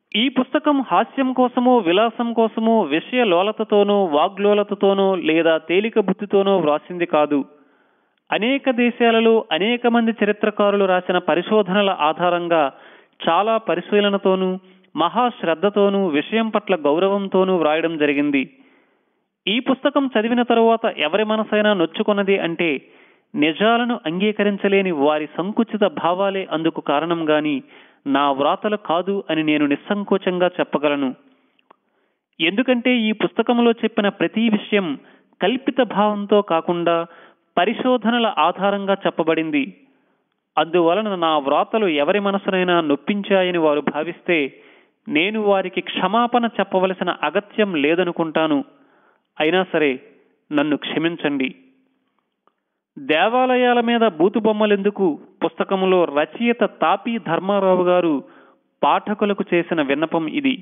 ఈ పుస్తకం హాస్యం కోసమో విలాసం కోసమో విషయ లోలతతోనో వాగ్లోలతతోనో లేదా తేలిక బుద్ధితోనో వ్రాసింది కాదు అనేక దేశాలలో అనేక మంది చరిత్రకారులు రాసిన పరిశోధనల ఆధారంగా చాలా పరిశీలనతోనూ మహాశ్రద్ధతోనూ విషయం పట్ల గౌరవంతోనూ వ్రాయడం జరిగింది ఈ పుస్తకం చదివిన తరువాత ఎవరి మనసైనా నొచ్చుకున్నది అంటే నిజాలను అంగీకరించలేని వారి సంకుచిత భావాలే అందుకు కారణం గాని నా వ్రాతలు కాదు అని నేను నిస్సంకోచంగా చెప్పగలను ఎందుకంటే ఈ పుస్తకంలో చెప్పిన ప్రతి విషయం కల్పిత భావంతో కాకుండా పరిశోధనల ఆధారంగా చెప్పబడింది అందువలన నా వ్రాతలు ఎవరి మనసునైనా నొప్పించాయని వారు భావిస్తే నేను వారికి క్షమాపణ చెప్పవలసిన అగత్యం లేదనుకుంటాను అయినా సరే నన్ను క్షమించండి దేవాలయాల మీద బూతు బొమ్మలెందుకు పుస్తకంలో రచయిత తాపీ ధర్మారావు గారు పాఠకులకు చేసిన విన్నపం ఇది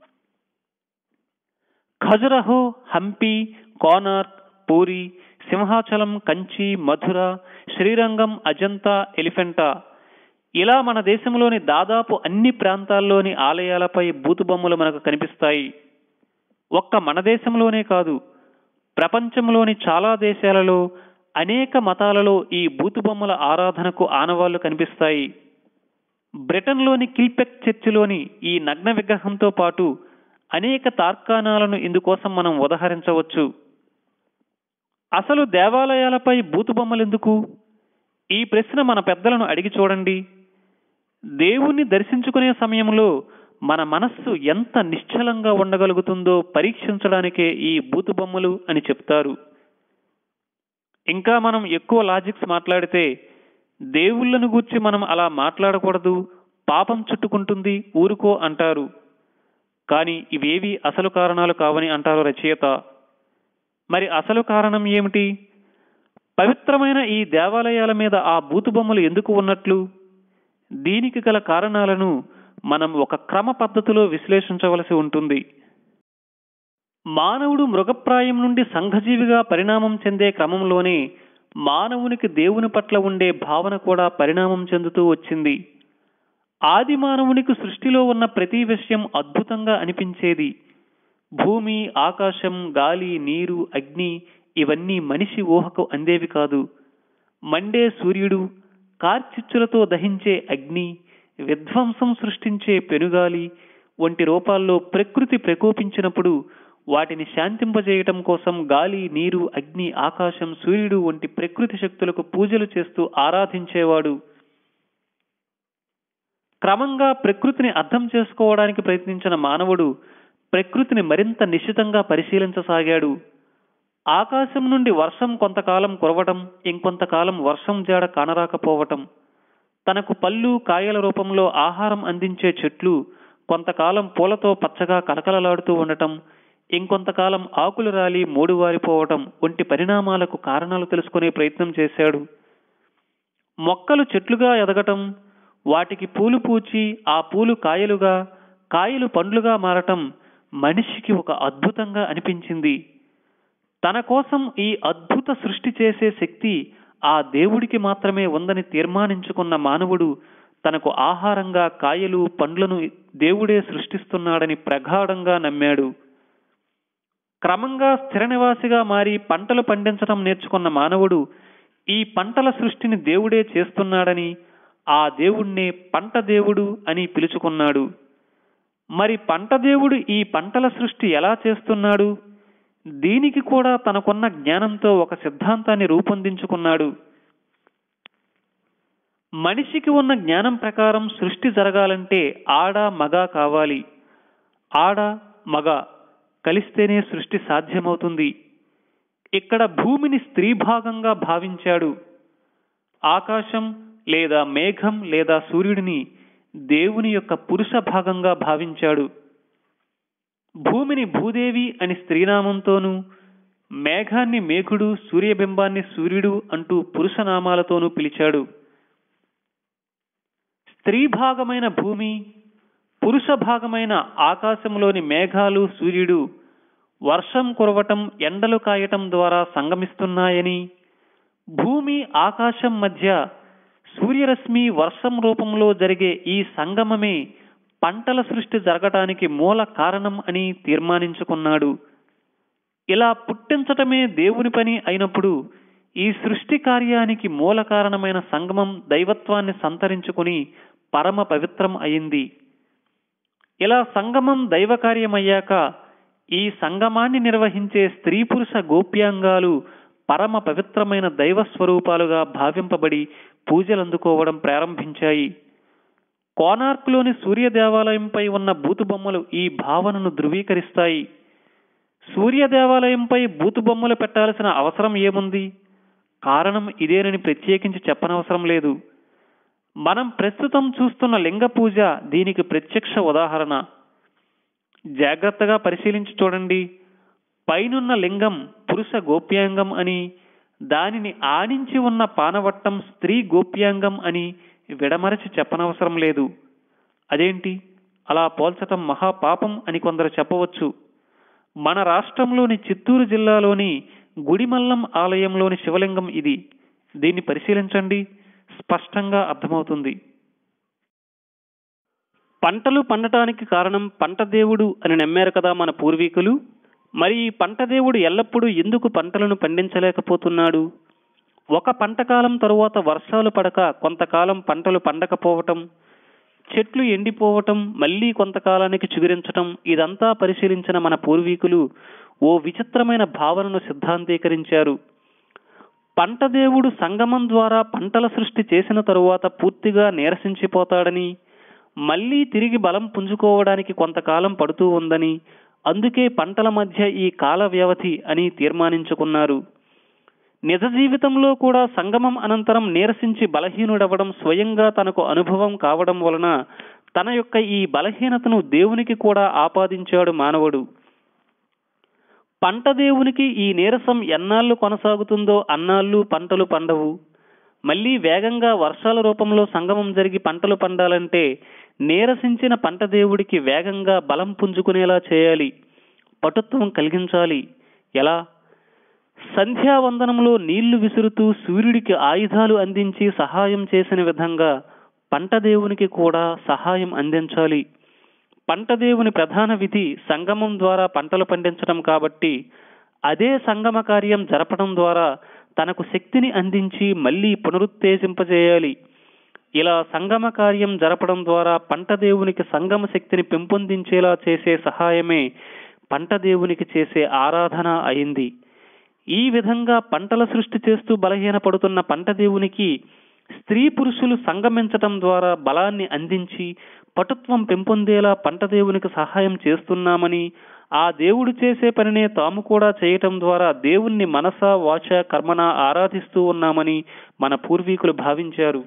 ఖజురహో హంపి కోనార్క్ పూరి సింహాచలం కంచి మధుర శ్రీరంగం అజంతా ఎలిఫెంటా ఇలా మన దేశంలోని దాదాపు అన్ని ప్రాంతాల్లోని ఆలయాలపై బూతు బొమ్మలు మనకు కనిపిస్తాయి ఒక్క మన దేశంలోనే కాదు ప్రపంచంలోని చాలా దేశాలలో అనేక మతాలలో ఈ బూతు బొమ్మల ఆరాధనకు ఆనవాళ్లు కనిపిస్తాయి బ్రిటన్లోని కిల్పెక్ చర్చిలోని ఈ నగ్న విగ్రహంతో పాటు అనేక తార్కాణాలను ఇందుకోసం మనం ఉదహరించవచ్చు అసలు దేవాలయాలపై బూతు బొమ్మలెందుకు ఈ ప్రశ్న మన పెద్దలను అడిగి చూడండి దేవుణ్ణి దర్శించుకునే సమయంలో మన మనస్సు ఎంత నిశ్చలంగా ఉండగలుగుతుందో పరీక్షించడానికే ఈ బూతు బొమ్మలు అని చెప్తారు ఇంకా మనం ఎక్కువ లాజిక్స్ మాట్లాడితే దేవుళ్ళను గూర్చి మనం అలా మాట్లాడకూడదు పాపం చుట్టుకుంటుంది ఊరుకో అంటారు కానీ ఇవేవి అసలు కారణాలు కావని అంటారు రచయిత మరి అసలు కారణం ఏమిటి పవిత్రమైన ఈ దేవాలయాల మీద ఆ బూతు బొమ్మలు ఎందుకు ఉన్నట్లు దీనికి గల కారణాలను మనం ఒక క్రమ పద్ధతిలో విశ్లేషించవలసి ఉంటుంది మానవుడు మృగప్రాయం నుండి సంఘజీవిగా పరిణామం చెందే క్రమంలోనే మానవునికి దేవుని పట్ల ఉండే భావన కూడా పరిణామం చెందుతూ వచ్చింది ఆది మానవునికి సృష్టిలో ఉన్న ప్రతి విషయం అద్భుతంగా అనిపించేది భూమి ఆకాశం గాలి నీరు అగ్ని ఇవన్నీ మనిషి ఊహకు అందేవి కాదు మండే సూర్యుడు కార్చిచ్చులతో దహించే అగ్ని విధ్వంసం సృష్టించే పెనుగాలి వంటి రూపాల్లో ప్రకృతి ప్రకోపించినప్పుడు వాటిని శాంతింపజేయటం కోసం గాలి నీరు అగ్ని ఆకాశం సూర్యుడు వంటి ప్రకృతి శక్తులకు పూజలు చేస్తూ ఆరాధించేవాడు క్రమంగా ప్రకృతిని అర్థం చేసుకోవడానికి ప్రయత్నించిన మానవుడు ప్రకృతిని మరింత నిశితంగా పరిశీలించసాగాడు ఆకాశం నుండి వర్షం కొంతకాలం కురవటం ఇంకొంతకాలం వర్షం జాడ కానరాకపోవటం తనకు పళ్ళు కాయల రూపంలో ఆహారం అందించే చెట్లు కొంతకాలం పూలతో పచ్చగా కలకలలాడుతూ ఉండటం ఇంకొంతకాలం ఆకులు రాలి మూడువారిపోవటం వంటి పరిణామాలకు కారణాలు తెలుసుకునే ప్రయత్నం చేశాడు మొక్కలు చెట్లుగా ఎదగటం వాటికి పూలు పూచి ఆ పూలు కాయలుగా కాయలు పండ్లుగా మారటం మనిషికి ఒక అద్భుతంగా అనిపించింది తన కోసం ఈ అద్భుత సృష్టి చేసే శక్తి ఆ దేవుడికి మాత్రమే ఉందని తీర్మానించుకున్న మానవుడు తనకు ఆహారంగా కాయలు పండ్లను దేవుడే సృష్టిస్తున్నాడని ప్రగాఢంగా నమ్మాడు క్రమంగా స్థిర నివాసిగా మారి పంటలు పండించడం నేర్చుకున్న మానవుడు ఈ పంటల సృష్టిని దేవుడే చేస్తున్నాడని ఆ దేవుణ్ణే పంట దేవుడు అని పిలుచుకున్నాడు మరి పంట దేవుడు ఈ పంటల సృష్టి ఎలా చేస్తున్నాడు దీనికి కూడా తనకున్న జ్ఞానంతో ఒక సిద్ధాంతాన్ని రూపొందించుకున్నాడు మనిషికి ఉన్న జ్ఞానం ప్రకారం సృష్టి జరగాలంటే ఆడ మగ కావాలి ఆడ మగ కలిస్తేనే సృష్టి సాధ్యమవుతుంది ఇక్కడ భూమిని స్త్రీ భాగంగా భావించాడు ఆకాశం లేదా మేఘం లేదా సూర్యుడిని దేవుని యొక్క పురుష భాగంగా భావించాడు భూమిని భూదేవి అని స్త్రీనామంతోనూ మేఘాన్ని మేఘుడు సూర్యబింబాన్ని సూర్యుడు అంటూ పురుష నామాలతోనూ పిలిచాడు స్త్రీ భాగమైన భూమి పురుష భాగమైన ఆకాశంలోని మేఘాలు సూర్యుడు వర్షం కురవటం ఎండలు కాయటం ద్వారా సంగమిస్తున్నాయని భూమి ఆకాశం మధ్య సూర్యరశ్మి వర్షం రూపంలో జరిగే ఈ సంగమమే పంటల సృష్టి జరగటానికి మూల కారణం అని తీర్మానించుకున్నాడు ఇలా పుట్టించటమే దేవుని పని అయినప్పుడు ఈ సృష్టి కార్యానికి మూల కారణమైన సంగమం దైవత్వాన్ని సంతరించుకుని పరమ పవిత్రం అయింది ఇలా సంగమం దైవ కార్యమయ్యాక ఈ సంగమాన్ని నిర్వహించే స్త్రీ పురుష గోప్యాంగాలు పరమ పవిత్రమైన దైవ స్వరూపాలుగా భావింపబడి పూజలందుకోవడం ప్రారంభించాయి కోనార్క్లోని సూర్య దేవాలయంపై ఉన్న బూతు బొమ్మలు ఈ భావనను ధృవీకరిస్తాయి సూర్య దేవాలయంపై బూతు బొమ్మలు పెట్టాల్సిన అవసరం ఏముంది కారణం ఇదేనని ప్రత్యేకించి చెప్పనవసరం లేదు మనం ప్రస్తుతం చూస్తున్న లింగ పూజ దీనికి ప్రత్యక్ష ఉదాహరణ జాగ్రత్తగా పరిశీలించి చూడండి పైనున్న లింగం పురుష గోప్యాంగం అని దానిని ఆనించి ఉన్న పానవట్టం స్త్రీ గోప్యాంగం అని విడమరచి చెప్పనవసరం లేదు అదేంటి అలా పోల్చటం మహాపాపం అని కొందరు చెప్పవచ్చు మన రాష్ట్రంలోని చిత్తూరు జిల్లాలోని గుడిమల్లం ఆలయంలోని శివలింగం ఇది దీన్ని పరిశీలించండి స్పష్టంగా అర్థమవుతుంది పంటలు పండటానికి కారణం పంట దేవుడు అని నమ్మారు కదా మన పూర్వీకులు మరి ఈ పంట దేవుడు ఎల్లప్పుడూ ఎందుకు పంటలను పండించలేకపోతున్నాడు ఒక పంట కాలం తరువాత వర్షాలు పడక కొంతకాలం పంటలు పండకపోవటం చెట్లు ఎండిపోవటం మళ్ళీ కొంతకాలానికి చిగురించటం ఇదంతా పరిశీలించిన మన పూర్వీకులు ఓ విచిత్రమైన భావనను సిద్ధాంతీకరించారు పంట దేవుడు సంగమం ద్వారా పంటల సృష్టి చేసిన తరువాత పూర్తిగా నీరసించిపోతాడని మళ్ళీ తిరిగి బలం పుంజుకోవడానికి కొంతకాలం పడుతూ ఉందని అందుకే పంటల మధ్య ఈ కాల వ్యవధి అని తీర్మానించుకున్నారు నిజ జీవితంలో కూడా సంగమం అనంతరం నీరసించి బలహీనుడవడం స్వయంగా తనకు అనుభవం కావడం వలన తన యొక్క ఈ బలహీనతను దేవునికి కూడా ఆపాదించాడు మానవుడు పంట దేవునికి ఈ నీరసం ఎన్నాళ్ళు కొనసాగుతుందో అన్నాళ్ళు పంటలు పండవు మళ్ళీ వేగంగా వర్షాల రూపంలో సంగమం జరిగి పంటలు పండాలంటే నీరసించిన పంట దేవుడికి వేగంగా బలం పుంజుకునేలా చేయాలి పటుత్వం కలిగించాలి ఎలా సంధ్యావందనంలో నీళ్లు విసురుతూ సూర్యుడికి ఆయుధాలు అందించి సహాయం చేసిన విధంగా పంట దేవునికి కూడా సహాయం అందించాలి పంట దేవుని ప్రధాన విధి సంగమం ద్వారా పంటలు పండించడం కాబట్టి అదే సంగమ కార్యం జరపడం ద్వారా తనకు శక్తిని అందించి మళ్ళీ పునరుత్తేజింపజేయాలి ఇలా సంగమ కార్యం జరపడం ద్వారా పంట దేవునికి సంగమ శక్తిని పెంపొందించేలా చేసే సహాయమే పంట దేవునికి చేసే ఆరాధన అయింది ఈ విధంగా పంటల సృష్టి చేస్తూ బలహీనపడుతున్న పంట దేవునికి స్త్రీ పురుషులు సంగమించటం ద్వారా బలాన్ని అందించి పటుత్వం పెంపొందేలా పంట దేవునికి సహాయం చేస్తున్నామని ఆ దేవుడు చేసే పనినే తాము కూడా చేయటం ద్వారా దేవుణ్ణి మనస వాచ కర్మన ఆరాధిస్తూ ఉన్నామని మన పూర్వీకులు భావించారు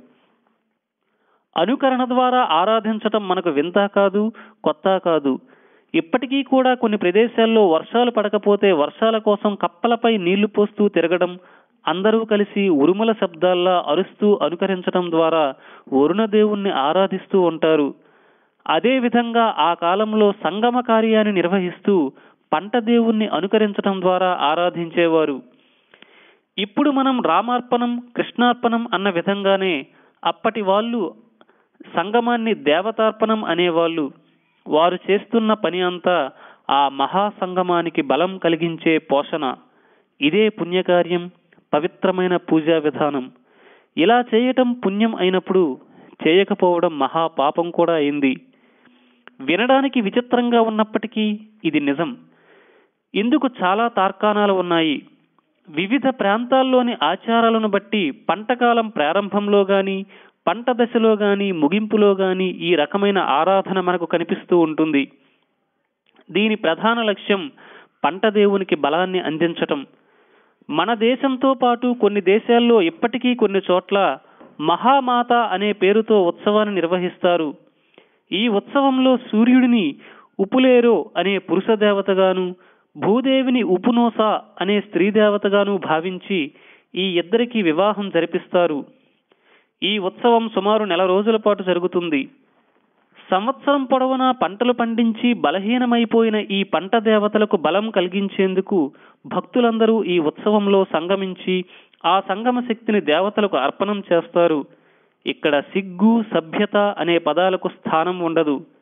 అనుకరణ ద్వారా ఆరాధించటం మనకు వింత కాదు కొత్త కాదు ఇప్పటికీ కూడా కొన్ని ప్రదేశాల్లో వర్షాలు పడకపోతే వర్షాల కోసం కప్పలపై నీళ్లు పోస్తూ తిరగడం అందరూ కలిసి ఉరుముల శబ్దాల్లా అరుస్తూ అనుకరించడం ద్వారా వరుణ దేవుణ్ణి ఆరాధిస్తూ ఉంటారు అదే విధంగా ఆ కాలంలో సంగమ కార్యాన్ని నిర్వహిస్తూ పంట దేవుణ్ణి అనుకరించడం ద్వారా ఆరాధించేవారు ఇప్పుడు మనం రామార్పణం కృష్ణార్పణం అన్న విధంగానే అప్పటి వాళ్ళు సంగమాన్ని దేవతార్పణం అనేవాళ్ళు వారు చేస్తున్న పని అంతా ఆ మహాసంగమానికి బలం కలిగించే పోషణ ఇదే పుణ్యకార్యం పవిత్రమైన పూజా విధానం ఇలా చేయటం పుణ్యం అయినప్పుడు చేయకపోవడం మహా పాపం కూడా అయింది వినడానికి విచిత్రంగా ఉన్నప్పటికీ ఇది నిజం ఇందుకు చాలా తార్కాణాలు ఉన్నాయి వివిధ ప్రాంతాల్లోని ఆచారాలను బట్టి పంటకాలం ప్రారంభంలో గాని పంట దశలో గాని ముగింపులో గాని ఈ రకమైన ఆరాధన మనకు కనిపిస్తూ ఉంటుంది దీని ప్రధాన లక్ష్యం పంట దేవునికి బలాన్ని అందించటం మన దేశంతో పాటు కొన్ని దేశాల్లో ఇప్పటికీ కొన్ని చోట్ల మహామాత అనే పేరుతో ఉత్సవాన్ని నిర్వహిస్తారు ఈ ఉత్సవంలో సూర్యుడిని ఉపులేరో అనే పురుష దేవతగాను భూదేవిని ఉపునోస అనే స్త్రీ దేవతగాను భావించి ఈ ఇద్దరికి వివాహం జరిపిస్తారు ఈ ఉత్సవం సుమారు నెల రోజుల పాటు జరుగుతుంది సంవత్సరం పొడవునా పంటలు పండించి బలహీనమైపోయిన ఈ పంట దేవతలకు బలం కలిగించేందుకు భక్తులందరూ ఈ ఉత్సవంలో సంగమించి ఆ సంగమ శక్తిని దేవతలకు అర్పణం చేస్తారు ఇక్కడ సిగ్గు సభ్యత అనే పదాలకు స్థానం ఉండదు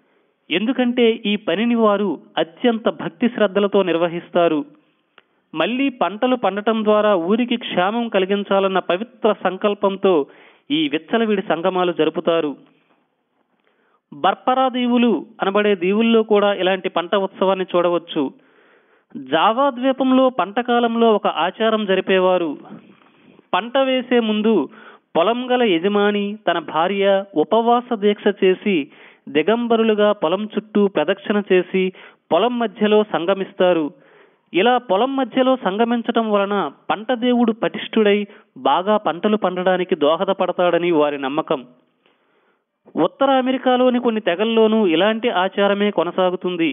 ఎందుకంటే ఈ పనిని వారు అత్యంత భక్తి శ్రద్ధలతో నిర్వహిస్తారు మళ్ళీ పంటలు పండటం ద్వారా ఊరికి క్షేమం కలిగించాలన్న పవిత్ర సంకల్పంతో ఈ విచ్చలవిడి సంగమాలు జరుపుతారు బర్పరా దీవులు అనబడే దీవుల్లో కూడా ఇలాంటి పంట ఉత్సవాన్ని చూడవచ్చు జావా ద్వీపంలో పంట కాలంలో ఒక ఆచారం జరిపేవారు పంట వేసే ముందు పొలం గల యజమాని తన భార్య ఉపవాస దీక్ష చేసి దిగంబరులుగా పొలం చుట్టూ ప్రదక్షిణ చేసి పొలం మధ్యలో సంగమిస్తారు ఇలా పొలం మధ్యలో సంగమించటం వలన పంట దేవుడు పటిష్ఠుడై బాగా పంటలు పండడానికి దోహదపడతాడని వారి నమ్మకం ఉత్తర అమెరికాలోని కొన్ని తెగల్లోనూ ఇలాంటి ఆచారమే కొనసాగుతుంది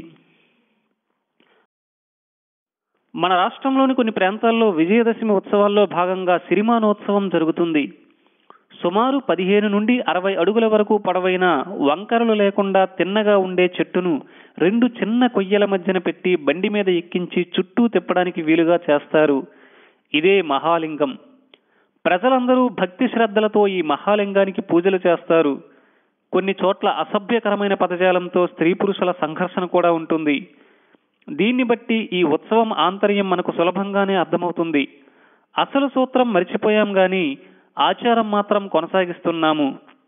మన రాష్ట్రంలోని కొన్ని ప్రాంతాల్లో విజయదశమి ఉత్సవాల్లో భాగంగా సిరిమానోత్సవం జరుగుతుంది సుమారు పదిహేను నుండి అరవై అడుగుల వరకు పొడవైన వంకరలు లేకుండా తిన్నగా ఉండే చెట్టును రెండు చిన్న కొయ్యల మధ్యన పెట్టి బండి మీద ఎక్కించి చుట్టూ తిప్పడానికి వీలుగా చేస్తారు ఇదే మహాలింగం ప్రజలందరూ భక్తి శ్రద్ధలతో ఈ మహాలింగానికి పూజలు చేస్తారు కొన్ని చోట్ల అసభ్యకరమైన పదజాలంతో స్త్రీ పురుషుల సంఘర్షణ కూడా ఉంటుంది దీన్ని బట్టి ఈ ఉత్సవం ఆంతర్యం మనకు సులభంగానే అర్థమవుతుంది అసలు సూత్రం మర్చిపోయాం గాని ఆచారం మాత్రం కొనసాగిస్తున్నాము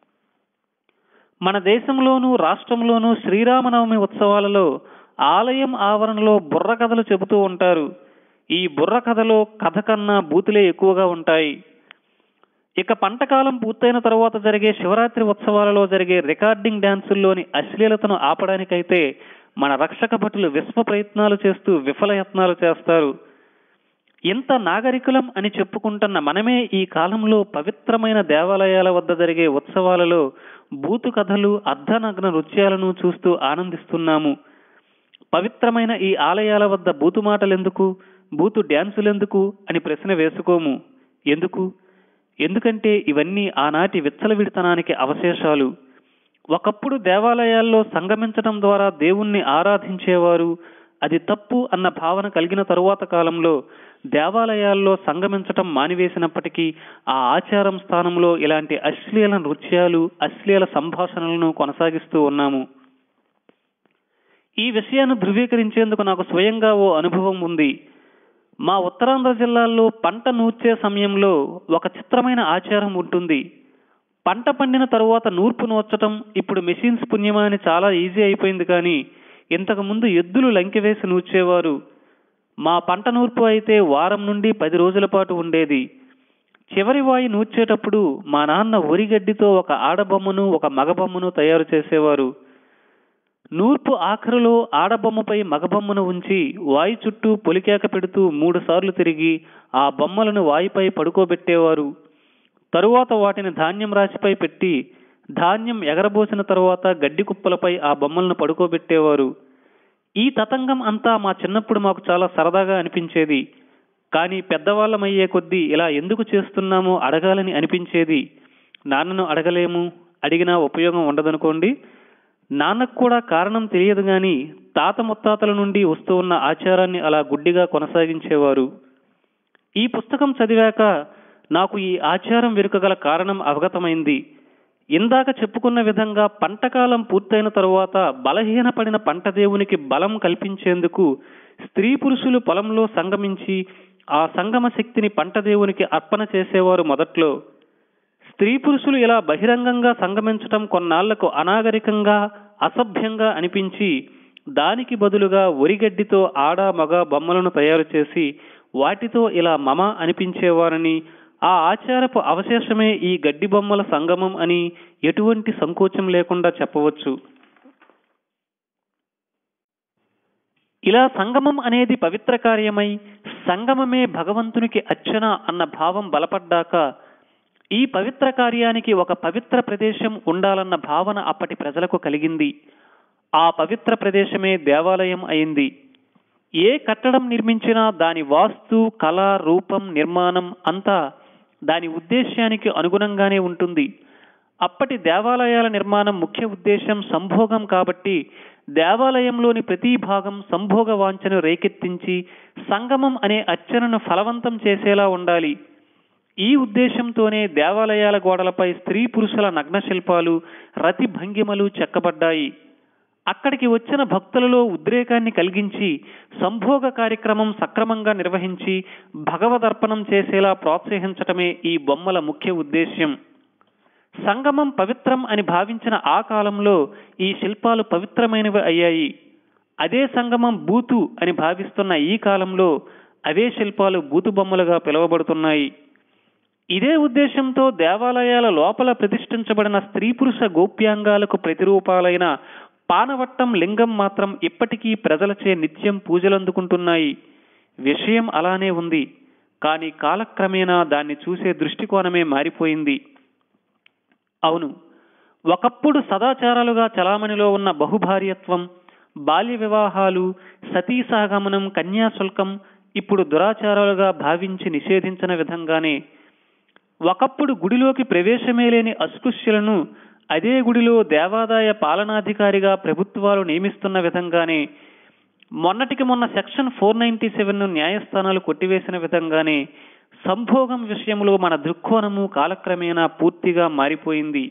మన దేశంలోనూ రాష్ట్రంలోనూ శ్రీరామనవమి ఉత్సవాలలో ఆలయం ఆవరణలో బుర్ర కథలు చెబుతూ ఉంటారు ఈ బుర్ర కథలో కథ కన్నా బూతులే ఎక్కువగా ఉంటాయి ఇక పంటకాలం పూర్తయిన తర్వాత జరిగే శివరాత్రి ఉత్సవాలలో జరిగే రికార్డింగ్ డ్యాన్సుల్లోని అశ్లీలతను ఆపడానికైతే మన రక్షక భటులు విశ్వ ప్రయత్నాలు చేస్తూ విఫలయత్నాలు చేస్తారు ఇంత నాగరికులం అని చెప్పుకుంటున్న మనమే ఈ కాలంలో పవిత్రమైన దేవాలయాల వద్ద జరిగే ఉత్సవాలలో బూతు కథలు అర్ధనగ్న నృత్యాలను చూస్తూ ఆనందిస్తున్నాము పవిత్రమైన ఈ ఆలయాల వద్ద బూతు మాటలెందుకు బూతు డ్యాన్సులెందుకు అని ప్రశ్న వేసుకోము ఎందుకు ఎందుకంటే ఇవన్నీ ఆనాటి విచ్చలవిడితనానికి అవశేషాలు ఒకప్పుడు దేవాలయాల్లో సంగమించడం ద్వారా దేవుణ్ణి ఆరాధించేవారు అది తప్పు అన్న భావన కలిగిన తరువాత కాలంలో దేవాలయాల్లో సంగమించటం మానివేసినప్పటికీ ఆ ఆచారం స్థానంలో ఇలాంటి అశ్లీల నృత్యాలు అశ్లీల సంభాషణలను కొనసాగిస్తూ ఉన్నాము ఈ విషయాన్ని ధృవీకరించేందుకు నాకు స్వయంగా ఓ అనుభవం ఉంది మా ఉత్తరాంధ్ర జిల్లాల్లో పంట నూర్చే సమయంలో ఒక చిత్రమైన ఆచారం ఉంటుంది పంట పండిన తరువాత నూర్పు నూర్చటం ఇప్పుడు మెషిన్స్ పుణ్యమా అని చాలా ఈజీ అయిపోయింది కానీ ఇంతకు ముందు ఎద్దులు లంకెవేసి నూర్చేవారు మా పంట నూర్పు అయితే వారం నుండి పది రోజుల పాటు ఉండేది చివరి వాయి నూర్చేటప్పుడు మా నాన్న ఒరిగడ్డితో ఒక ఆడబొమ్మను ఒక మగబొమ్మను తయారు చేసేవారు నూర్పు ఆఖరులో ఆడబొమ్మపై మగబొమ్మను ఉంచి వాయి చుట్టూ పొలికేక పెడుతూ మూడు సార్లు తిరిగి ఆ బొమ్మలను వాయిపై పడుకోబెట్టేవారు తరువాత వాటిని ధాన్యం రాశిపై పెట్టి ధాన్యం ఎగరబోసిన తరువాత గడ్డి కుప్పలపై ఆ బొమ్మలను పడుకోబెట్టేవారు ఈ తతంగం అంతా మా చిన్నప్పుడు మాకు చాలా సరదాగా అనిపించేది కానీ పెద్దవాళ్ళమయ్యే కొద్దీ ఇలా ఎందుకు చేస్తున్నామో అడగాలని అనిపించేది నాన్నను అడగలేము అడిగినా ఉపయోగం ఉండదనుకోండి నాన్నకు కూడా కారణం తెలియదు గాని తాత ముత్తాతల నుండి వస్తూ ఉన్న ఆచారాన్ని అలా గుడ్డిగా కొనసాగించేవారు ఈ పుస్తకం చదివాక నాకు ఈ ఆచారం వెనుకగల కారణం అవగతమైంది ఇందాక చెప్పుకున్న విధంగా పంటకాలం పూర్తయిన తరువాత బలహీనపడిన పంట దేవునికి బలం కల్పించేందుకు స్త్రీ పురుషులు పొలంలో సంగమించి ఆ సంగమ శక్తిని పంట దేవునికి అర్పణ చేసేవారు మొదట్లో స్త్రీ పురుషులు ఇలా బహిరంగంగా సంగమించటం కొన్నాళ్లకు అనాగరికంగా అసభ్యంగా అనిపించి దానికి బదులుగా ఒరిగడ్డితో ఆడ మగ బొమ్మలను తయారు చేసి వాటితో ఇలా మమ అనిపించేవారని ఆ ఆచారపు అవశేషమే ఈ గడ్డి బొమ్మల సంగమం అని ఎటువంటి సంకోచం లేకుండా చెప్పవచ్చు ఇలా సంగమం అనేది పవిత్ర కార్యమై సంగమమే భగవంతునికి అర్చన అన్న భావం బలపడ్డాక ఈ పవిత్ర కార్యానికి ఒక పవిత్ర ప్రదేశం ఉండాలన్న భావన అప్పటి ప్రజలకు కలిగింది ఆ పవిత్ర ప్రదేశమే దేవాలయం అయింది ఏ కట్టడం నిర్మించినా దాని వాస్తు కళ రూపం నిర్మాణం అంతా దాని ఉద్దేశ్యానికి అనుగుణంగానే ఉంటుంది అప్పటి దేవాలయాల నిర్మాణం ముఖ్య ఉద్దేశం సంభోగం కాబట్టి దేవాలయంలోని ప్రతి భాగం సంభోగ వాంఛను రేకెత్తించి సంగమం అనే అర్చనను ఫలవంతం చేసేలా ఉండాలి ఈ ఉద్దేశంతోనే దేవాలయాల గోడలపై స్త్రీ పురుషుల నగ్న శిల్పాలు రతి భంగిమలు చెక్కబడ్డాయి అక్కడికి వచ్చిన భక్తులలో ఉద్రేకాన్ని కలిగించి సంభోగ కార్యక్రమం సక్రమంగా నిర్వహించి భగవదర్పణం చేసేలా ప్రోత్సహించటమే ఈ బొమ్మల ముఖ్య ఉద్దేశ్యం సంగమం పవిత్రం అని భావించిన ఆ కాలంలో ఈ శిల్పాలు పవిత్రమైనవి అయ్యాయి అదే సంగమం బూతు అని భావిస్తున్న ఈ కాలంలో అవే శిల్పాలు బూతు బొమ్మలుగా పిలువబడుతున్నాయి ఇదే ఉద్దేశంతో దేవాలయాల లోపల ప్రతిష్ఠించబడిన స్త్రీ పురుష గోప్యాంగాలకు ప్రతిరూపాలైన పానవట్టం లింగం మాత్రం ఇప్పటికీ ప్రజలచే నిత్యం పూజలందుకుంటున్నాయి విషయం అలానే ఉంది కానీ కాలక్రమేణా దాన్ని చూసే దృష్టికోణమే మారిపోయింది అవును ఒకప్పుడు సదాచారాలుగా చలామణిలో ఉన్న బహుభార్యత్వం బాల్య వివాహాలు సతీ సహగమనం కన్యాశుల్కం ఇప్పుడు దురాచారాలుగా భావించి నిషేధించిన విధంగానే ఒకప్పుడు గుడిలోకి ప్రవేశమే లేని అస్పృశ్యులను అదే గుడిలో దేవాదాయ పాలనాధికారిగా ప్రభుత్వాలు నియమిస్తున్న విధంగానే మొన్నటికి మొన్న సెక్షన్ ఫోర్ నైన్టీ సెవెన్ న్యాయస్థానాలు కొట్టివేసిన విధంగానే సంభోగం విషయంలో మన దృక్కోణము కాలక్రమేణా పూర్తిగా మారిపోయింది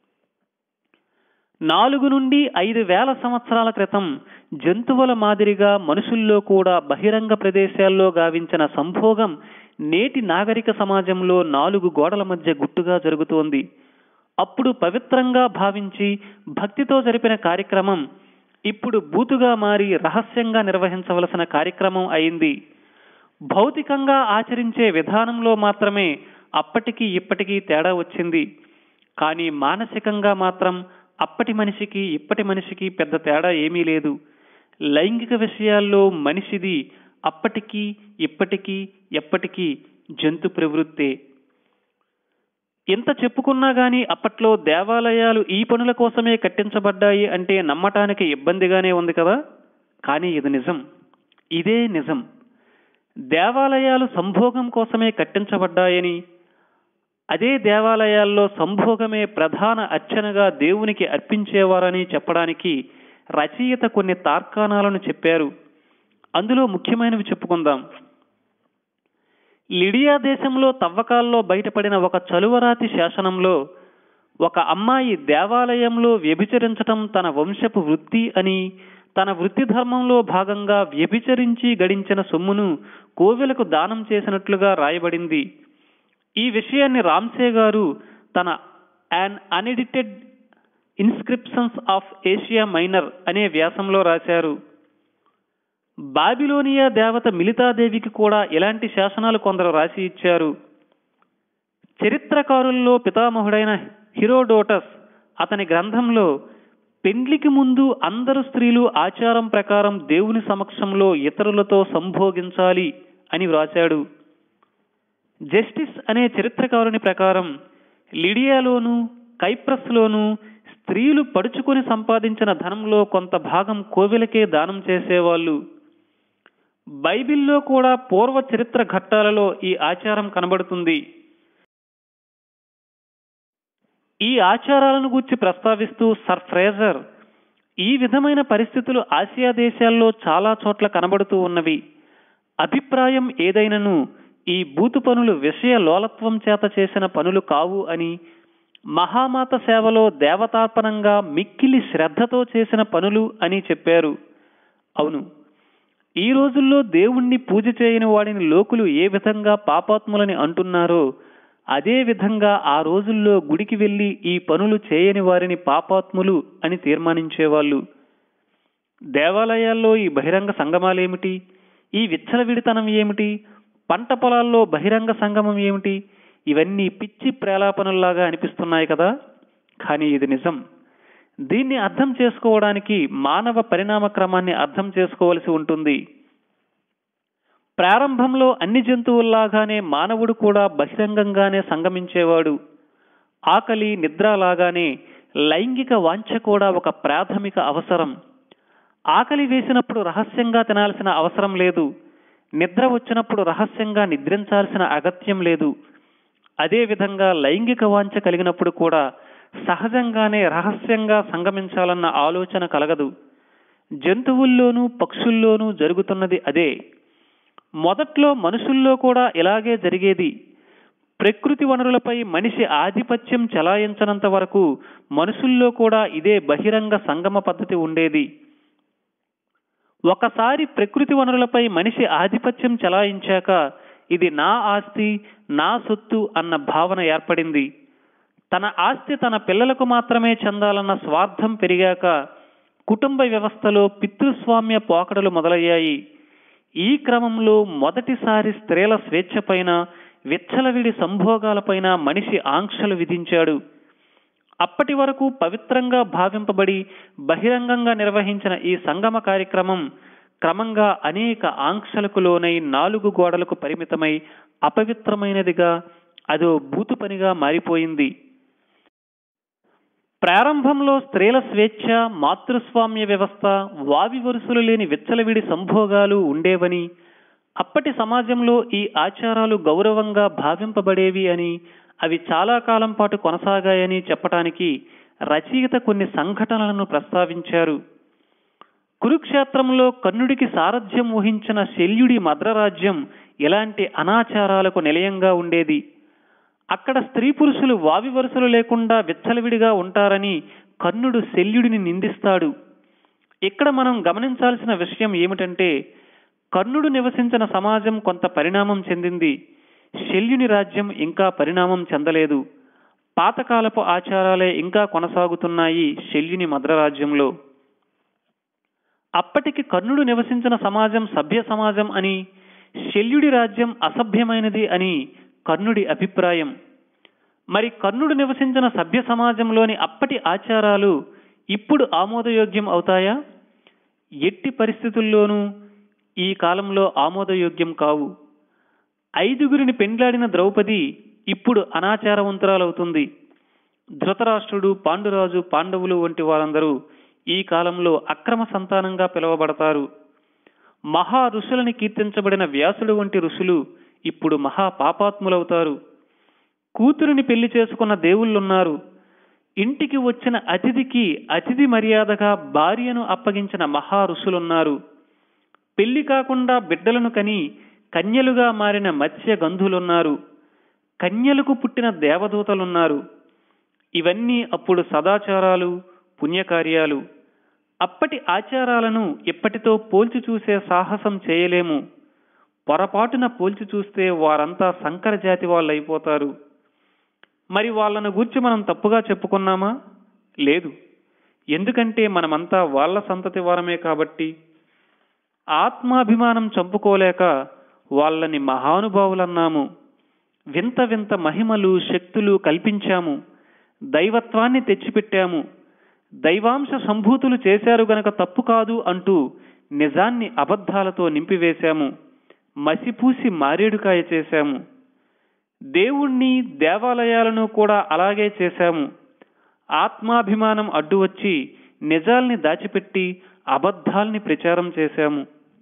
నాలుగు నుండి ఐదు వేల సంవత్సరాల క్రితం జంతువుల మాదిరిగా మనుషుల్లో కూడా బహిరంగ ప్రదేశాల్లో గావించిన సంభోగం నేటి నాగరిక సమాజంలో నాలుగు గోడల మధ్య గుట్టుగా జరుగుతోంది అప్పుడు పవిత్రంగా భావించి భక్తితో జరిపిన కార్యక్రమం ఇప్పుడు బూతుగా మారి రహస్యంగా నిర్వహించవలసిన కార్యక్రమం అయింది భౌతికంగా ఆచరించే విధానంలో మాత్రమే అప్పటికి ఇప్పటికీ తేడా వచ్చింది కానీ మానసికంగా మాత్రం అప్పటి మనిషికి ఇప్పటి మనిషికి పెద్ద తేడా ఏమీ లేదు లైంగిక విషయాల్లో మనిషిది అప్పటికీ ఇప్పటికీ ఎప్పటికీ జంతు ప్రవృత్తే ఎంత చెప్పుకున్నా గాని అప్పట్లో దేవాలయాలు ఈ పనుల కోసమే కట్టించబడ్డాయి అంటే నమ్మటానికి ఇబ్బందిగానే ఉంది కదా కానీ ఇది నిజం ఇదే నిజం దేవాలయాలు సంభోగం కోసమే కట్టించబడ్డాయని అదే దేవాలయాల్లో సంభోగమే ప్రధాన అర్చనగా దేవునికి అర్పించేవారని చెప్పడానికి రచయిత కొన్ని తార్కాణాలను చెప్పారు అందులో ముఖ్యమైనవి చెప్పుకుందాం లిడియా దేశంలో తవ్వకాల్లో బయటపడిన ఒక చలువరాతి శాసనంలో ఒక అమ్మాయి దేవాలయంలో వ్యభిచరించటం తన వంశపు వృత్తి అని తన వృత్తి ధర్మంలో భాగంగా వ్యభిచరించి గడించిన సొమ్మును కోవెలకు దానం చేసినట్లుగా రాయబడింది ఈ విషయాన్ని రామ్సే గారు తన an unedited inscriptions of Asia Minor అనే వ్యాసంలో రాశారు బాబిలోనియా దేవత మిలితాదేవికి కూడా ఇలాంటి శాసనాలు కొందరు రాసి ఇచ్చారు చరిత్రకారుల్లో పితామహుడైన హిరోడోటస్ అతని గ్రంథంలో పెండ్లికి ముందు అందరు స్త్రీలు ఆచారం ప్రకారం దేవుని సమక్షంలో ఇతరులతో సంభోగించాలి అని వ్రాశాడు జస్టిస్ అనే చరిత్రకారుని ప్రకారం లిడియాలోను కైప్రస్లోను స్త్రీలు పడుచుకొని సంపాదించిన ధనంలో కొంత భాగం కోవెలకే దానం చేసేవాళ్ళు బైబిల్లో కూడా పూర్వ చరిత్ర ఘట్టాలలో ఈ ఆచారం కనబడుతుంది ఈ ఆచారాలను గూర్చి ప్రస్తావిస్తూ సర్ ఫ్రేజర్ ఈ విధమైన పరిస్థితులు ఆసియా దేశాల్లో చాలా చోట్ల కనబడుతూ ఉన్నవి అభిప్రాయం ఏదైనను ఈ బూతు పనులు విషయ లోలత్వం చేత చేసిన పనులు కావు అని మహామాత సేవలో దేవతార్పణంగా మిక్కిలి శ్రద్ధతో చేసిన పనులు అని చెప్పారు అవును ఈ రోజుల్లో దేవుణ్ణి పూజ చేయని వాడిని లోకులు ఏ విధంగా పాపాత్ములని అంటున్నారో అదే విధంగా ఆ రోజుల్లో గుడికి వెళ్లి ఈ పనులు చేయని వారిని పాపాత్ములు అని తీర్మానించేవాళ్ళు దేవాలయాల్లో ఈ బహిరంగ సంగమాలేమిటి ఈ విచ్చలవిడితనం ఏమిటి పంట పొలాల్లో బహిరంగ సంగమం ఏమిటి ఇవన్నీ పిచ్చి ప్రేలాపనల్లాగా అనిపిస్తున్నాయి కదా కానీ ఇది నిజం దీన్ని అర్థం చేసుకోవడానికి మానవ పరిణామ క్రమాన్ని అర్థం చేసుకోవలసి ఉంటుంది ప్రారంభంలో అన్ని జంతువుల్లాగానే మానవుడు కూడా బహిరంగంగానే సంగమించేవాడు ఆకలి నిద్ర లాగానే లైంగిక వాంఛ కూడా ఒక ప్రాథమిక అవసరం ఆకలి వేసినప్పుడు రహస్యంగా తినాల్సిన అవసరం లేదు నిద్ర వచ్చినప్పుడు రహస్యంగా నిద్రించాల్సిన అగత్యం లేదు అదే విధంగా లైంగిక వాంఛ కలిగినప్పుడు కూడా సహజంగానే రహస్యంగా సంగమించాలన్న ఆలోచన కలగదు జంతువుల్లోనూ పక్షుల్లోనూ జరుగుతున్నది అదే మొదట్లో మనుషుల్లో కూడా ఇలాగే జరిగేది ప్రకృతి వనరులపై మనిషి ఆధిపత్యం చెలాయించనంత వరకు మనుషుల్లో కూడా ఇదే బహిరంగ సంగమ పద్ధతి ఉండేది ఒకసారి ప్రకృతి వనరులపై మనిషి ఆధిపత్యం చెలాయించాక ఇది నా ఆస్తి నా సొత్తు అన్న భావన ఏర్పడింది తన ఆస్తి తన పిల్లలకు మాత్రమే చెందాలన్న స్వార్థం పెరిగాక కుటుంబ వ్యవస్థలో పితృస్వామ్య పోకడలు మొదలయ్యాయి ఈ క్రమంలో మొదటిసారి స్త్రీల స్వేచ్ఛపైన విచ్చలవిడి సంభోగాలపైన మనిషి ఆంక్షలు విధించాడు అప్పటి వరకు పవిత్రంగా భావింపబడి బహిరంగంగా నిర్వహించిన ఈ సంగమ కార్యక్రమం క్రమంగా అనేక ఆంక్షలకు లోనై నాలుగు గోడలకు పరిమితమై అపవిత్రమైనదిగా అదో బూతు పనిగా మారిపోయింది ప్రారంభంలో స్త్రీల స్వేచ్ఛ మాతృస్వామ్య వ్యవస్థ వావి వరుసలు లేని విచ్చలవిడి సంభోగాలు ఉండేవని అప్పటి సమాజంలో ఈ ఆచారాలు గౌరవంగా భావింపబడేవి అని అవి చాలా కాలం పాటు కొనసాగాయని చెప్పటానికి రచయిత కొన్ని సంఘటనలను ప్రస్తావించారు కురుక్షేత్రంలో కర్ణుడికి సారథ్యం వహించిన శల్యుడి మద్రరాజ్యం ఇలాంటి అనాచారాలకు నిలయంగా ఉండేది అక్కడ స్త్రీ పురుషులు వావి వరుసలు లేకుండా విచ్చలవిడిగా ఉంటారని కర్ణుడు శల్యుడిని నిందిస్తాడు ఇక్కడ మనం గమనించాల్సిన విషయం ఏమిటంటే కర్ణుడు నివసించిన సమాజం కొంత పరిణామం చెందింది శల్యుని రాజ్యం ఇంకా పరిణామం చెందలేదు పాతకాలపు ఆచారాలే ఇంకా కొనసాగుతున్నాయి శల్యుని మద్రరాజ్యంలో అప్పటికి కర్ణుడు నివసించిన సమాజం సభ్య సమాజం అని శల్యుడి రాజ్యం అసభ్యమైనది అని కర్ణుడి అభిప్రాయం మరి కర్ణుడు నివసించిన సభ్య సమాజంలోని అప్పటి ఆచారాలు ఇప్పుడు ఆమోదయోగ్యం అవుతాయా ఎట్టి పరిస్థితుల్లోనూ ఈ కాలంలో ఆమోదయోగ్యం కావు ఐదుగురిని పెండ్లాడిన ద్రౌపది ఇప్పుడు అనాచారవంతురాలవుతుంది ధృతరాష్ట్రుడు పాండురాజు పాండవులు వంటి వారందరూ ఈ కాలంలో అక్రమ సంతానంగా పిలువబడతారు మహా ఋషులని కీర్తించబడిన వ్యాసుడు వంటి ఋషులు ఇప్పుడు మహా పాపాత్ములవుతారు కూతురిని పెళ్లి చేసుకున్న దేవుళ్ళున్నారు ఇంటికి వచ్చిన అతిథికి అతిథి మర్యాదగా భార్యను అప్పగించిన మహా ఋషులున్నారు పెళ్లి కాకుండా బిడ్డలను కని కన్యలుగా మారిన మత్స్య గంధులున్నారు కన్యలకు పుట్టిన దేవదూతలున్నారు ఇవన్నీ అప్పుడు సదాచారాలు పుణ్యకార్యాలు అప్పటి ఆచారాలను ఇప్పటితో పోల్చి చూసే సాహసం చేయలేము పొరపాటున పోల్చి చూస్తే వారంతా సంకర జాతి వాళ్ళు అయిపోతారు మరి వాళ్ళను గూర్చి మనం తప్పుగా చెప్పుకున్నామా లేదు ఎందుకంటే మనమంతా వాళ్ళ సంతతి వారమే కాబట్టి ఆత్మాభిమానం చంపుకోలేక వాళ్ళని మహానుభావులన్నాము వింత వింత మహిమలు శక్తులు కల్పించాము దైవత్వాన్ని తెచ్చిపెట్టాము దైవాంశ సంభూతులు చేశారు గనక తప్పు కాదు అంటూ నిజాన్ని అబద్ధాలతో నింపివేశాము మసిపూసి మారేడుకాయ చేశాము దేవుణ్ణి దేవాలయాలను కూడా అలాగే చేశాము ఆత్మాభిమానం అడ్డు వచ్చి నిజాల్ని దాచిపెట్టి అబద్ధాల్ని ప్రచారం చేశాము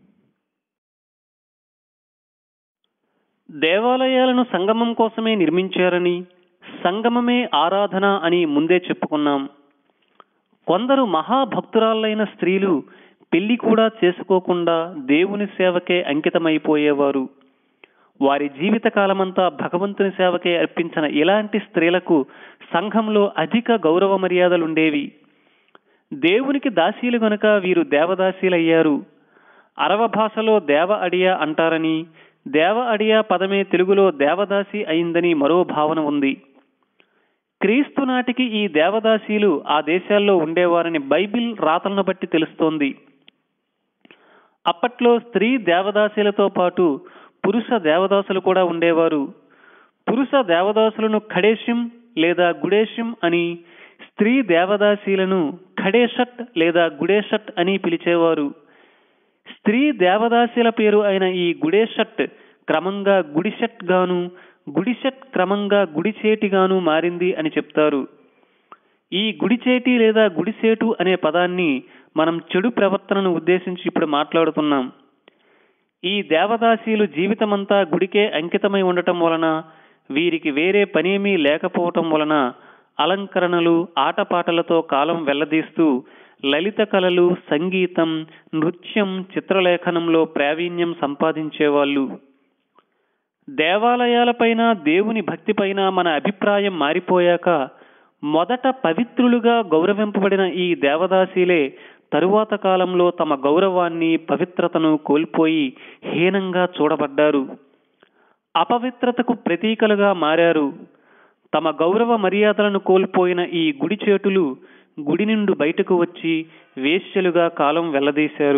దేవాలయాలను సంగమం కోసమే నిర్మించారని సంగమమే ఆరాధన అని ముందే చెప్పుకున్నాం కొందరు మహాభక్తురాలైన స్త్రీలు పెళ్లి కూడా చేసుకోకుండా దేవుని సేవకే అంకితమైపోయేవారు వారి జీవిత కాలమంతా భగవంతుని సేవకే అర్పించిన ఇలాంటి స్త్రీలకు సంఘంలో అధిక గౌరవ మర్యాదలుండేవి దేవునికి దాసీలు గనుక వీరు దేవదాసీలయ్యారు అరవ భాషలో దేవ అడియా అంటారని దేవ అడియా పదమే తెలుగులో దేవదాసి అయిందని మరో భావన ఉంది క్రీస్తు నాటికి ఈ దేవదాసీలు ఆ దేశాల్లో ఉండేవారని బైబిల్ రాతలను బట్టి తెలుస్తోంది అప్పట్లో స్త్రీ దేవదాసీలతో పాటు పురుష దేవదాసులు కూడా ఉండేవారు పురుష దేవదాసులను ఖడేషం లేదా గుడేషం అని స్త్రీ దేవదాసీలను ఖడేషట్ లేదా గుడేషట్ అని పిలిచేవారు స్త్రీ దేవదాసీల పేరు అయిన ఈ గుడేషట్ క్రమంగా గుడిషట్ గాను గుడిషట్ క్రమంగా గుడిచేటిగాను మారింది అని చెప్తారు ఈ గుడిచేటి లేదా గుడిసేటు అనే పదాన్ని మనం చెడు ప్రవర్తనను ఉద్దేశించి ఇప్పుడు మాట్లాడుతున్నాం ఈ దేవదాసీలు జీవితమంతా గుడికే అంకితమై ఉండటం వలన వీరికి వేరే పనేమీ లేకపోవటం వలన అలంకరణలు ఆటపాటలతో కాలం వెల్లదీస్తూ లలిత కళలు సంగీతం నృత్యం చిత్రలేఖనంలో ప్రావీణ్యం సంపాదించేవాళ్ళు దేవాలయాలపైన దేవుని భక్తిపైన మన అభిప్రాయం మారిపోయాక మొదట పవిత్రులుగా గౌరవింపబడిన ఈ దేవదాసీలే తరువాత కాలంలో తమ గౌరవాన్ని పవిత్రతను కోల్పోయి హీనంగా చూడబడ్డారు అపవిత్రతకు ప్రతీకలుగా మారారు తమ గౌరవ మర్యాదలను కోల్పోయిన ఈ గుడి చేటులు గుడి నుండి బయటకు వచ్చి వేశ్యలుగా కాలం వెల్లదీశారు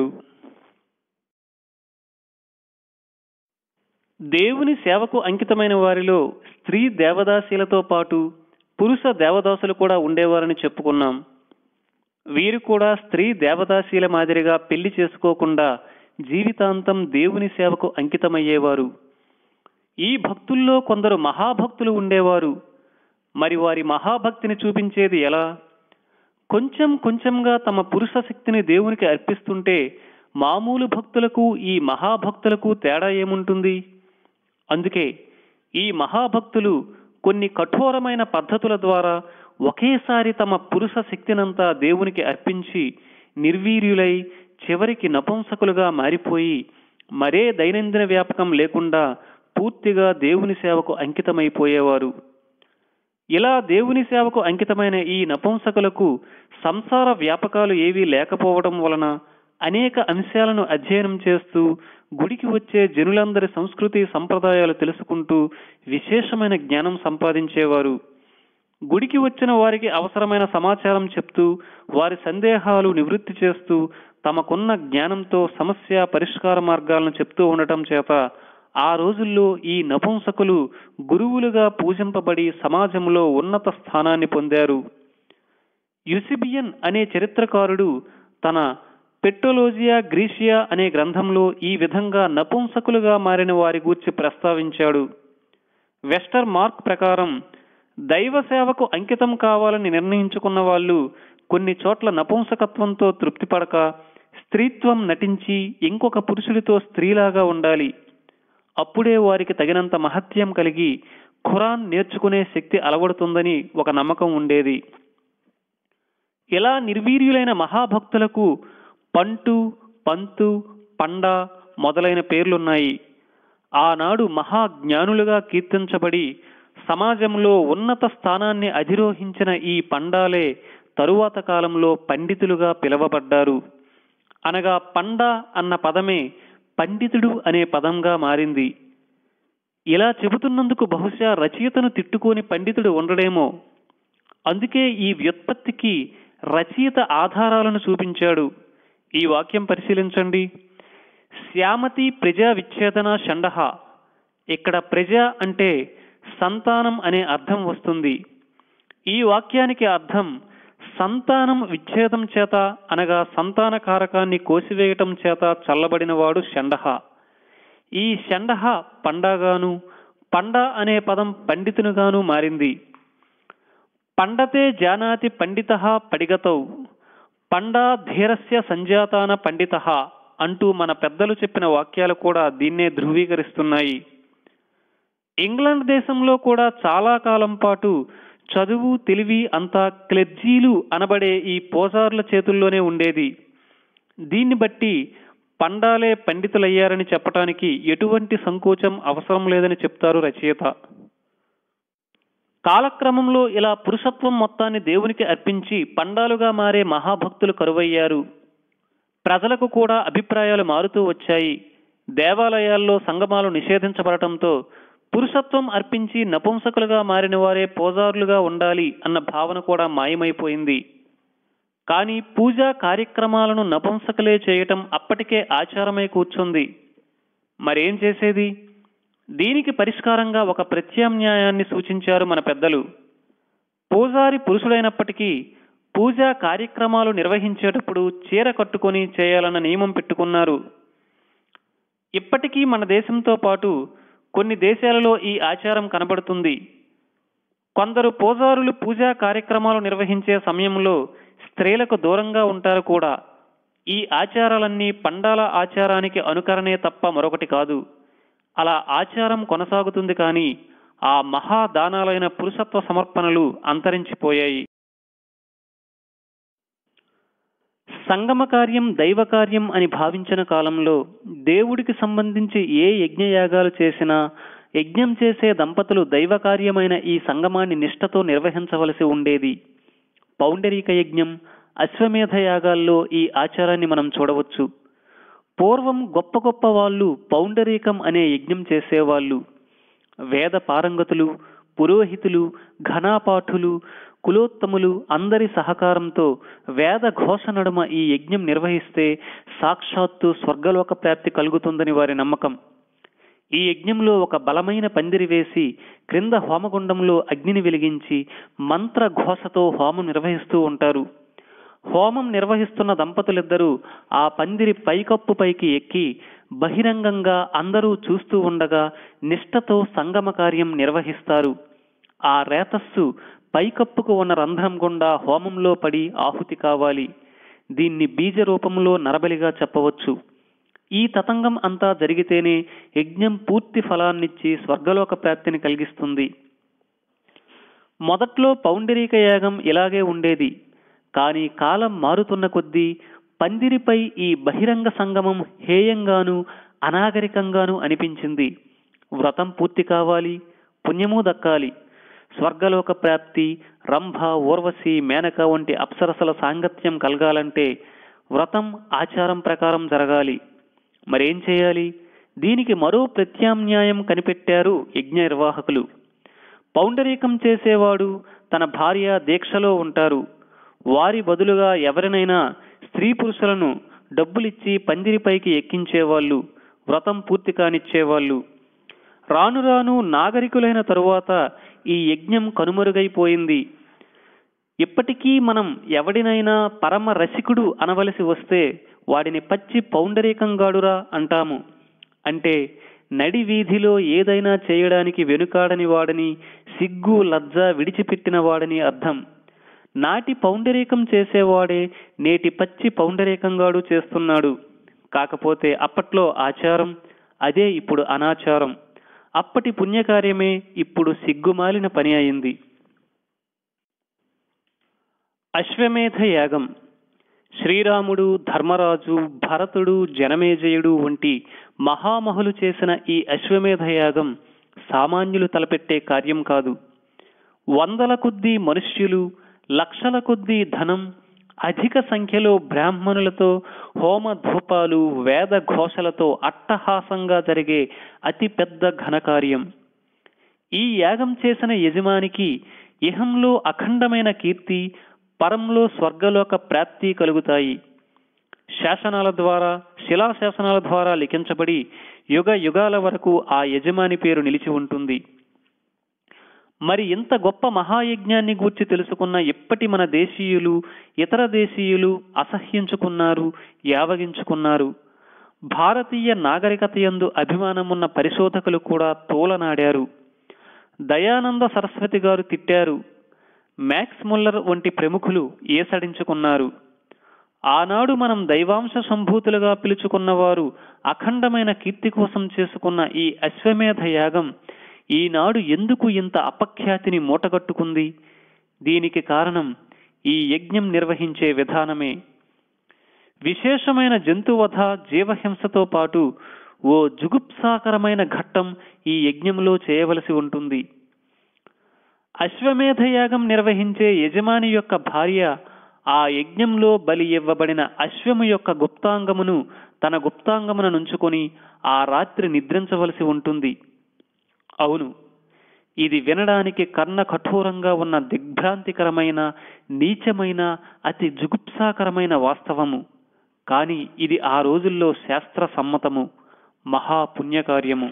దేవుని సేవకు అంకితమైన వారిలో స్త్రీ దేవదాసీలతో పాటు పురుష దేవదాసులు కూడా ఉండేవారని చెప్పుకున్నాం వీరు కూడా స్త్రీ దేవదాసీల మాదిరిగా పెళ్లి చేసుకోకుండా జీవితాంతం దేవుని సేవకు అంకితమయ్యేవారు ఈ భక్తుల్లో కొందరు మహాభక్తులు ఉండేవారు మరి వారి మహాభక్తిని చూపించేది ఎలా కొంచెం కొంచెంగా తమ పురుష శక్తిని దేవునికి అర్పిస్తుంటే మామూలు భక్తులకు ఈ మహాభక్తులకు తేడా ఏముంటుంది అందుకే ఈ మహాభక్తులు కొన్ని కఠోరమైన పద్ధతుల ద్వారా ఒకేసారి తమ పురుష శక్తినంతా దేవునికి అర్పించి నిర్వీర్యులై చివరికి నపుంసకులుగా మారిపోయి మరే దైనందిన వ్యాపకం లేకుండా పూర్తిగా దేవుని సేవకు అంకితమైపోయేవారు ఇలా దేవుని సేవకు అంకితమైన ఈ నపుంసకులకు సంసార వ్యాపకాలు ఏవీ లేకపోవడం వలన అనేక అంశాలను అధ్యయనం చేస్తూ గుడికి వచ్చే జనులందరి సంస్కృతి సంప్రదాయాలు తెలుసుకుంటూ విశేషమైన జ్ఞానం సంపాదించేవారు గుడికి వచ్చిన వారికి అవసరమైన సమాచారం చెప్తూ వారి సందేహాలు నివృత్తి చేస్తూ తమకున్న జ్ఞానంతో సమస్య పరిష్కార మార్గాలను చెప్తూ ఉండటం చేత ఆ రోజుల్లో ఈ నపుంసకులు గురువులుగా పూజింపబడి సమాజంలో ఉన్నత స్థానాన్ని పొందారు యుసిబియన్ అనే చరిత్రకారుడు తన పెట్రోలోజియా గ్రీషియా అనే గ్రంథంలో ఈ విధంగా నపుంసకులుగా మారిన వారి గూర్చి ప్రస్తావించాడు వెస్టర్ మార్క్ ప్రకారం దైవ సేవకు అంకితం కావాలని నిర్ణయించుకున్న వాళ్ళు కొన్ని చోట్ల నపుంసకత్వంతో తృప్తిపడక స్త్రీత్వం నటించి ఇంకొక పురుషుడితో స్త్రీలాగా ఉండాలి అప్పుడే వారికి తగినంత మహత్యం కలిగి ఖురాన్ నేర్చుకునే శక్తి అలవడుతుందని ఒక నమ్మకం ఉండేది ఇలా నిర్వీర్యులైన మహాభక్తులకు పంటు పంతు పండ మొదలైన పేర్లున్నాయి ఆనాడు మహాజ్ఞానులుగా కీర్తించబడి సమాజంలో ఉన్నత స్థానాన్ని అధిరోహించిన ఈ పండాలే తరువాత కాలంలో పండితులుగా పిలువబడ్డారు అనగా పండ అన్న పదమే పండితుడు అనే పదంగా మారింది ఇలా చెబుతున్నందుకు బహుశా రచయితను తిట్టుకోని పండితుడు ఉండడేమో అందుకే ఈ వ్యుత్పత్తికి రచయిత ఆధారాలను చూపించాడు ఈ వాక్యం పరిశీలించండి శ్యామతి ప్రజా విచ్ఛేదన షండహ ఇక్కడ ప్రజ అంటే సంతానం అనే అర్థం వస్తుంది ఈ వాక్యానికి అర్థం సంతానం విచ్ఛేదం చేత అనగా సంతాన కారకాన్ని కోసివేయటం చేత చల్లబడినవాడు షండహ ఈ షండహ పండగాను పండ అనే పదం పండితునిగాను మారింది పండతే జానాతి పండిత పడిగతౌ పండా ధీరస్య సంజాతాన పండిత అంటూ మన పెద్దలు చెప్పిన వాక్యాలు కూడా దీన్నే ధృవీకరిస్తున్నాయి ఇంగ్లాండ్ దేశంలో కూడా చాలా కాలం పాటు చదువు తెలివి అంతా క్లెర్జీలు అనబడే ఈ పోజార్ల చేతుల్లోనే ఉండేది దీన్ని బట్టి పండాలే పండితులయ్యారని చెప్పటానికి ఎటువంటి సంకోచం అవసరం లేదని చెప్తారు రచయిత కాలక్రమంలో ఇలా పురుషత్వం మొత్తాన్ని దేవునికి అర్పించి పండాలుగా మారే మహాభక్తులు కరువయ్యారు ప్రజలకు కూడా అభిప్రాయాలు మారుతూ వచ్చాయి దేవాలయాల్లో సంగమాలు నిషేధించబడటంతో పురుషత్వం అర్పించి నపుంసకులుగా మారిన వారే పోజారులుగా ఉండాలి అన్న భావన కూడా మాయమైపోయింది కానీ పూజా కార్యక్రమాలను నపుంసకులే చేయటం అప్పటికే ఆచారమై కూర్చుంది మరేం చేసేది దీనికి పరిష్కారంగా ఒక ప్రత్యామ్నాయాన్ని సూచించారు మన పెద్దలు పూజారి పురుషుడైనప్పటికీ పూజా కార్యక్రమాలు నిర్వహించేటప్పుడు చీర కట్టుకొని చేయాలన్న నియమం పెట్టుకున్నారు ఇప్పటికీ మన దేశంతో పాటు కొన్ని దేశాలలో ఈ ఆచారం కనబడుతుంది కొందరు పూజారులు పూజా కార్యక్రమాలు నిర్వహించే సమయంలో స్త్రీలకు దూరంగా ఉంటారు కూడా ఈ ఆచారాలన్నీ పండాల ఆచారానికి అనుకరణే తప్ప మరొకటి కాదు అలా ఆచారం కొనసాగుతుంది కానీ ఆ మహాదానాలైన పురుషత్వ సమర్పణలు అంతరించిపోయాయి సంగమ కార్యం దైవ కార్యం అని భావించిన కాలంలో దేవుడికి సంబంధించి ఏ యజ్ఞయాగాలు చేసినా యజ్ఞం చేసే దంపతులు దైవ కార్యమైన ఈ సంగమాన్ని నిష్ఠతో నిర్వహించవలసి ఉండేది పౌండరీక యజ్ఞం అశ్వమేధ యాగాల్లో ఈ ఆచారాన్ని మనం చూడవచ్చు పూర్వం గొప్ప గొప్ప వాళ్ళు పౌండరీకం అనే యజ్ఞం చేసేవాళ్ళు వేద పారంగతులు పురోహితులు ఘనాపాఠులు కులోత్తములు అందరి సహకారంతో వేద ఘోష నడుమ ఈ యజ్ఞం నిర్వహిస్తే సాక్షాత్తు స్వర్గలోక ప్రాప్తి కలుగుతుందని వారి నమ్మకం ఈ యజ్ఞంలో ఒక బలమైన పందిరి వేసి క్రింద హోమగుండంలో అగ్నిని వెలిగించి మంత్ర ఘోషతో హోమం నిర్వహిస్తూ ఉంటారు హోమం నిర్వహిస్తున్న దంపతులిద్దరూ ఆ పందిరి పైకప్పు పైకి ఎక్కి బహిరంగంగా అందరూ చూస్తూ ఉండగా నిష్ఠతో సంగమ కార్యం నిర్వహిస్తారు ఆ రేతస్సు పైకప్పుకు ఉన్న రంధ్రం గుండా హోమంలో పడి ఆహుతి కావాలి దీన్ని బీజ రూపంలో నరబలిగా చెప్పవచ్చు ఈ తతంగం అంతా జరిగితేనే యజ్ఞం పూర్తి ఫలాన్నిచ్చి స్వర్గలోక ప్రాప్తిని కలిగిస్తుంది మొదట్లో పౌండరీక యాగం ఇలాగే ఉండేది కానీ కాలం మారుతున్న కొద్దీ పందిరిపై ఈ బహిరంగ సంగమం హేయంగాను అనాగరికంగాను అనిపించింది వ్రతం పూర్తి కావాలి పుణ్యము దక్కాలి స్వర్గలోక ప్రాప్తి రంభ ఊర్వశి మేనక వంటి అప్సరసల సాంగత్యం కలగాలంటే వ్రతం ఆచారం ప్రకారం జరగాలి మరేం చేయాలి దీనికి మరో ప్రత్యామ్నాయం కనిపెట్టారు యజ్ఞ నిర్వాహకులు పౌండరీకం చేసేవాడు తన భార్య దీక్షలో ఉంటారు వారి బదులుగా ఎవరినైనా స్త్రీ పురుషులను డబ్బులిచ్చి పందిరిపైకి ఎక్కించేవాళ్ళు వ్రతం పూర్తి కానిచ్చేవాళ్ళు రాను రాను నాగరికులైన తరువాత ఈ యజ్ఞం కనుమరుగైపోయింది ఇప్పటికీ మనం ఎవడినైనా పరమ రసికుడు అనవలసి వస్తే వాడిని పచ్చి పౌండరీకంగాడురా అంటాము అంటే నడి వీధిలో ఏదైనా చేయడానికి వెనుకాడని వాడని సిగ్గు లజ్జ విడిచిపెట్టిన వాడని అర్థం నాటి పౌండరీకం చేసేవాడే నేటి పచ్చి పౌండరీకంగాడు చేస్తున్నాడు కాకపోతే అప్పట్లో ఆచారం అదే ఇప్పుడు అనాచారం అప్పటి పుణ్యకార్యమే ఇప్పుడు సిగ్గుమాలిన పని అయింది అశ్వమేధ యాగం శ్రీరాముడు ధర్మరాజు భరతుడు జనమేజయుడు వంటి మహామహులు చేసిన ఈ అశ్వమేధ యాగం సామాన్యులు తలపెట్టే కార్యం కాదు వందల కొద్దీ మనుష్యులు లక్షల కొద్దీ ధనం అధిక సంఖ్యలో బ్రాహ్మణులతో హోమ ధూపాలు వేద ఘోషలతో అట్టహాసంగా జరిగే అతి పెద్ద ఘనకార్యం ఈ యాగం చేసిన యజమానికి ఇహంలో అఖండమైన కీర్తి పరంలో స్వర్గలోక ప్రాప్తి కలుగుతాయి శాసనాల ద్వారా శిలాశాసనాల ద్వారా లిఖించబడి యుగ యుగాల వరకు ఆ యజమాని పేరు నిలిచి ఉంటుంది మరి ఇంత గొప్ప మహాయజ్ఞాన్ని గూర్చి తెలుసుకున్న ఇప్పటి మన దేశీయులు ఇతర దేశీయులు అసహ్యించుకున్నారు యావగించుకున్నారు భారతీయ నాగరికత యందు అభిమానమున్న పరిశోధకులు కూడా తోలనాడారు దయానంద సరస్వతి గారు తిట్టారు మ్యాక్స్ ముల్లర్ వంటి ప్రముఖులు ఏసడించుకున్నారు ఆనాడు మనం దైవాంశ సంభూతులుగా పిలుచుకున్నవారు అఖండమైన కీర్తి కోసం చేసుకున్న ఈ అశ్వమేధ యాగం ఈనాడు ఎందుకు ఇంత అపఖ్యాతిని మూటగట్టుకుంది దీనికి కారణం ఈ యజ్ఞం నిర్వహించే విధానమే విశేషమైన జంతువధ జీవహింసతో పాటు ఓ జుగుప్సాకరమైన ఘట్టం ఈ యజ్ఞంలో చేయవలసి ఉంటుంది అశ్వమేధ యాగం నిర్వహించే యజమాని యొక్క భార్య ఆ యజ్ఞంలో బలి ఇవ్వబడిన అశ్వము యొక్క గుప్తాంగమును తన గుప్తాంగమున నుంచుకొని ఆ రాత్రి నిద్రించవలసి ఉంటుంది అవును ఇది వినడానికి కర్ణ కఠోరంగా ఉన్న దిగ్భ్రాంతికరమైన నీచమైన అతి జుగుప్సాకరమైన వాస్తవము కానీ ఇది ఆ రోజుల్లో శాస్త్ర సమ్మతము మహాపుణ్యకార్యము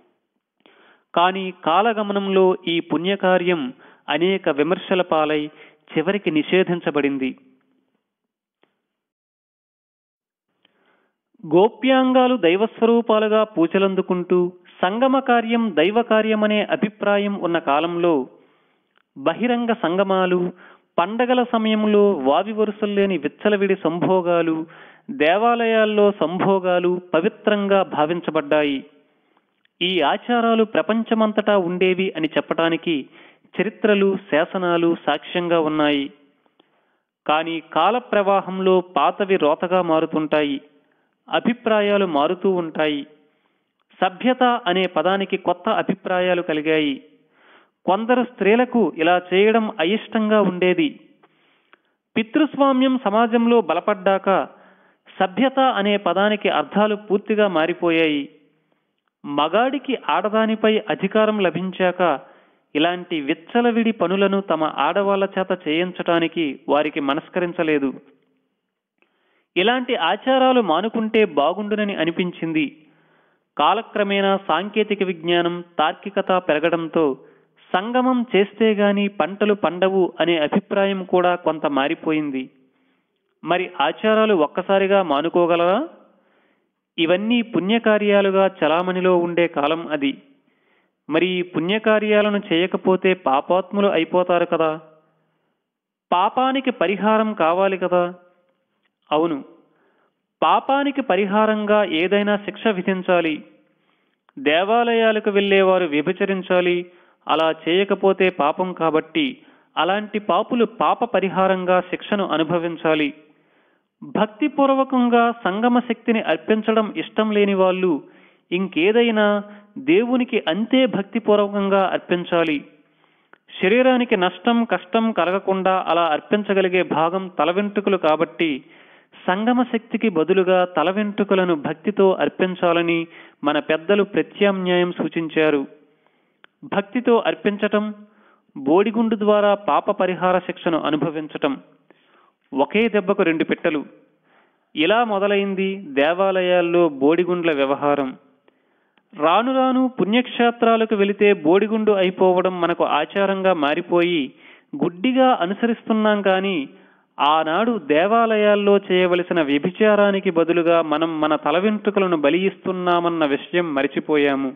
కానీ కాలగమనంలో ఈ పుణ్యకార్యం అనేక విమర్శల పాలై చివరికి నిషేధించబడింది గోప్యాంగాలు దైవస్వరూపాలుగా పూజలందుకుంటూ సంగమ కార్యం దైవ కార్యమనే అభిప్రాయం ఉన్న కాలంలో బహిరంగ సంగమాలు పండగల సమయంలో వావి వరుసలు లేని విచ్చలవిడి సంభోగాలు దేవాలయాల్లో సంభోగాలు పవిత్రంగా భావించబడ్డాయి ఈ ఆచారాలు ప్రపంచమంతటా ఉండేవి అని చెప్పటానికి చరిత్రలు శాసనాలు సాక్ష్యంగా ఉన్నాయి కానీ కాల ప్రవాహంలో పాతవి రోతగా మారుతుంటాయి అభిప్రాయాలు మారుతూ ఉంటాయి సభ్యత అనే పదానికి కొత్త అభిప్రాయాలు కలిగాయి కొందరు స్త్రీలకు ఇలా చేయడం అయిష్టంగా ఉండేది పితృస్వామ్యం సమాజంలో బలపడ్డాక సభ్యత అనే పదానికి అర్థాలు పూర్తిగా మారిపోయాయి మగాడికి ఆడదానిపై అధికారం లభించాక ఇలాంటి విచ్చలవిడి పనులను తమ ఆడవాళ్ల చేత చేయించటానికి వారికి మనస్కరించలేదు ఇలాంటి ఆచారాలు మానుకుంటే బాగుండునని అనిపించింది కాలక్రమేణా సాంకేతిక విజ్ఞానం తార్కికత పెరగడంతో సంగమం చేస్తే గాని పంటలు పండవు అనే అభిప్రాయం కూడా కొంత మారిపోయింది మరి ఆచారాలు ఒక్కసారిగా మానుకోగలరా ఇవన్నీ పుణ్యకార్యాలుగా చలామణిలో ఉండే కాలం అది మరి ఈ పుణ్యకార్యాలను చేయకపోతే పాపాత్ములు అయిపోతారు కదా పాపానికి పరిహారం కావాలి కదా అవును పాపానికి పరిహారంగా ఏదైనా శిక్ష విధించాలి దేవాలయాలకు వెళ్ళేవారు వ్యభిచరించాలి అలా చేయకపోతే పాపం కాబట్టి అలాంటి పాపులు పాప పరిహారంగా శిక్షను అనుభవించాలి భక్తిపూర్వకంగా సంగమ శక్తిని అర్పించడం ఇష్టం లేని వాళ్ళు ఇంకేదైనా దేవునికి అంతే భక్తిపూర్వకంగా అర్పించాలి శరీరానికి నష్టం కష్టం కలగకుండా అలా అర్పించగలిగే భాగం తల వెంట్రుకలు కాబట్టి సంగమ శక్తికి బదులుగా తల వెంట్రుకలను భక్తితో అర్పించాలని మన పెద్దలు ప్రత్యామ్నాయం సూచించారు భక్తితో అర్పించటం బోడిగుండు ద్వారా పాప పరిహార శిక్షను అనుభవించటం ఒకే దెబ్బకు రెండు పిట్టలు ఇలా మొదలైంది దేవాలయాల్లో బోడిగుండ్ల వ్యవహారం రాను రాను పుణ్యక్షేత్రాలకు వెళితే బోడిగుండు అయిపోవడం మనకు ఆచారంగా మారిపోయి గుడ్డిగా అనుసరిస్తున్నాం కానీ ఆనాడు దేవాలయాల్లో చేయవలసిన వ్యభిచారానికి బదులుగా మనం మన తల వెంట్రుకలను బలి ఇస్తున్నామన్న విషయం మరిచిపోయాము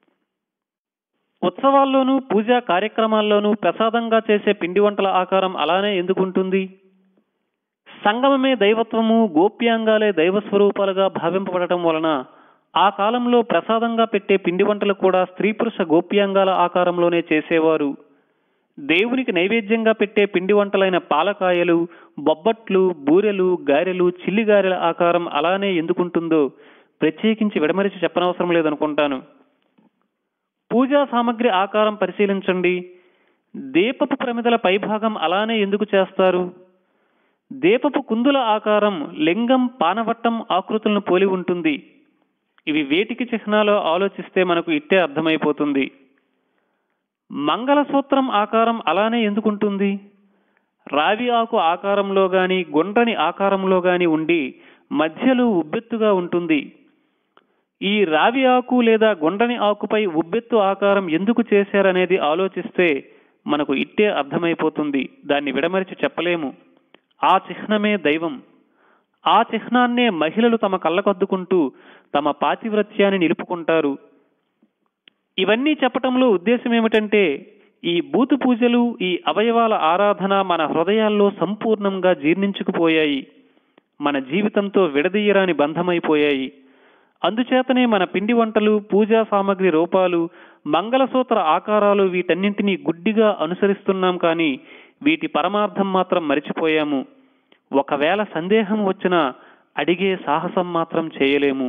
ఉత్సవాల్లోనూ పూజా కార్యక్రమాల్లోనూ ప్రసాదంగా చేసే పిండి వంటల ఆకారం అలానే ఎందుకుంటుంది సంగమమే దైవత్వము గోప్యాంగాలే దైవ స్వరూపాలుగా భావింపబడటం వలన ఆ కాలంలో ప్రసాదంగా పెట్టే పిండి వంటలు కూడా స్త్రీ పురుష గోప్యాంగాల ఆకారంలోనే చేసేవారు దేవునికి నైవేద్యంగా పెట్టే పిండి వంటలైన పాలకాయలు బొబ్బట్లు బూరెలు గారెలు చిల్లిగారెల ఆకారం అలానే ఎందుకుంటుందో ప్రత్యేకించి విడమరిచి చెప్పనవసరం లేదనుకుంటాను పూజా సామగ్రి ఆకారం పరిశీలించండి దీపపు ప్రమిదల పైభాగం అలానే ఎందుకు చేస్తారు దీపపు కుందుల ఆకారం లింగం పానవట్టం ఆకృతులను పోలి ఉంటుంది ఇవి వేటికి చిహ్నాలో ఆలోచిస్తే మనకు ఇట్టే అర్థమైపోతుంది మంగళసూత్రం ఆకారం అలానే ఎందుకుంటుంది రావి ఆకు ఆకారంలో గాని గుండ్రని ఆకారంలో గాని ఉండి మధ్యలో ఉబ్బెత్తుగా ఉంటుంది ఈ రావి ఆకు లేదా గుండ్రని ఆకుపై ఉబ్బెత్తు ఆకారం ఎందుకు చేశారనేది ఆలోచిస్తే మనకు ఇట్టే అర్థమైపోతుంది దాన్ని విడమరిచి చెప్పలేము ఆ చిహ్నమే దైవం ఆ చిహ్నాన్నే మహిళలు తమ కళ్ళకద్దుకుంటూ తమ పాతివ్రత్యాన్ని నిలుపుకుంటారు ఇవన్నీ చెప్పటంలో ఉద్దేశం ఏమిటంటే ఈ బూతు పూజలు ఈ అవయవాల ఆరాధన మన హృదయాల్లో సంపూర్ణంగా జీర్ణించుకుపోయాయి మన జీవితంతో విడదీయరాని బంధమైపోయాయి అందుచేతనే మన పిండి వంటలు పూజా సామగ్రి రూపాలు మంగళసూత్ర ఆకారాలు వీటన్నింటినీ గుడ్డిగా అనుసరిస్తున్నాం కానీ వీటి పరమార్థం మాత్రం మరిచిపోయాము ఒకవేళ సందేహం వచ్చినా అడిగే సాహసం మాత్రం చేయలేము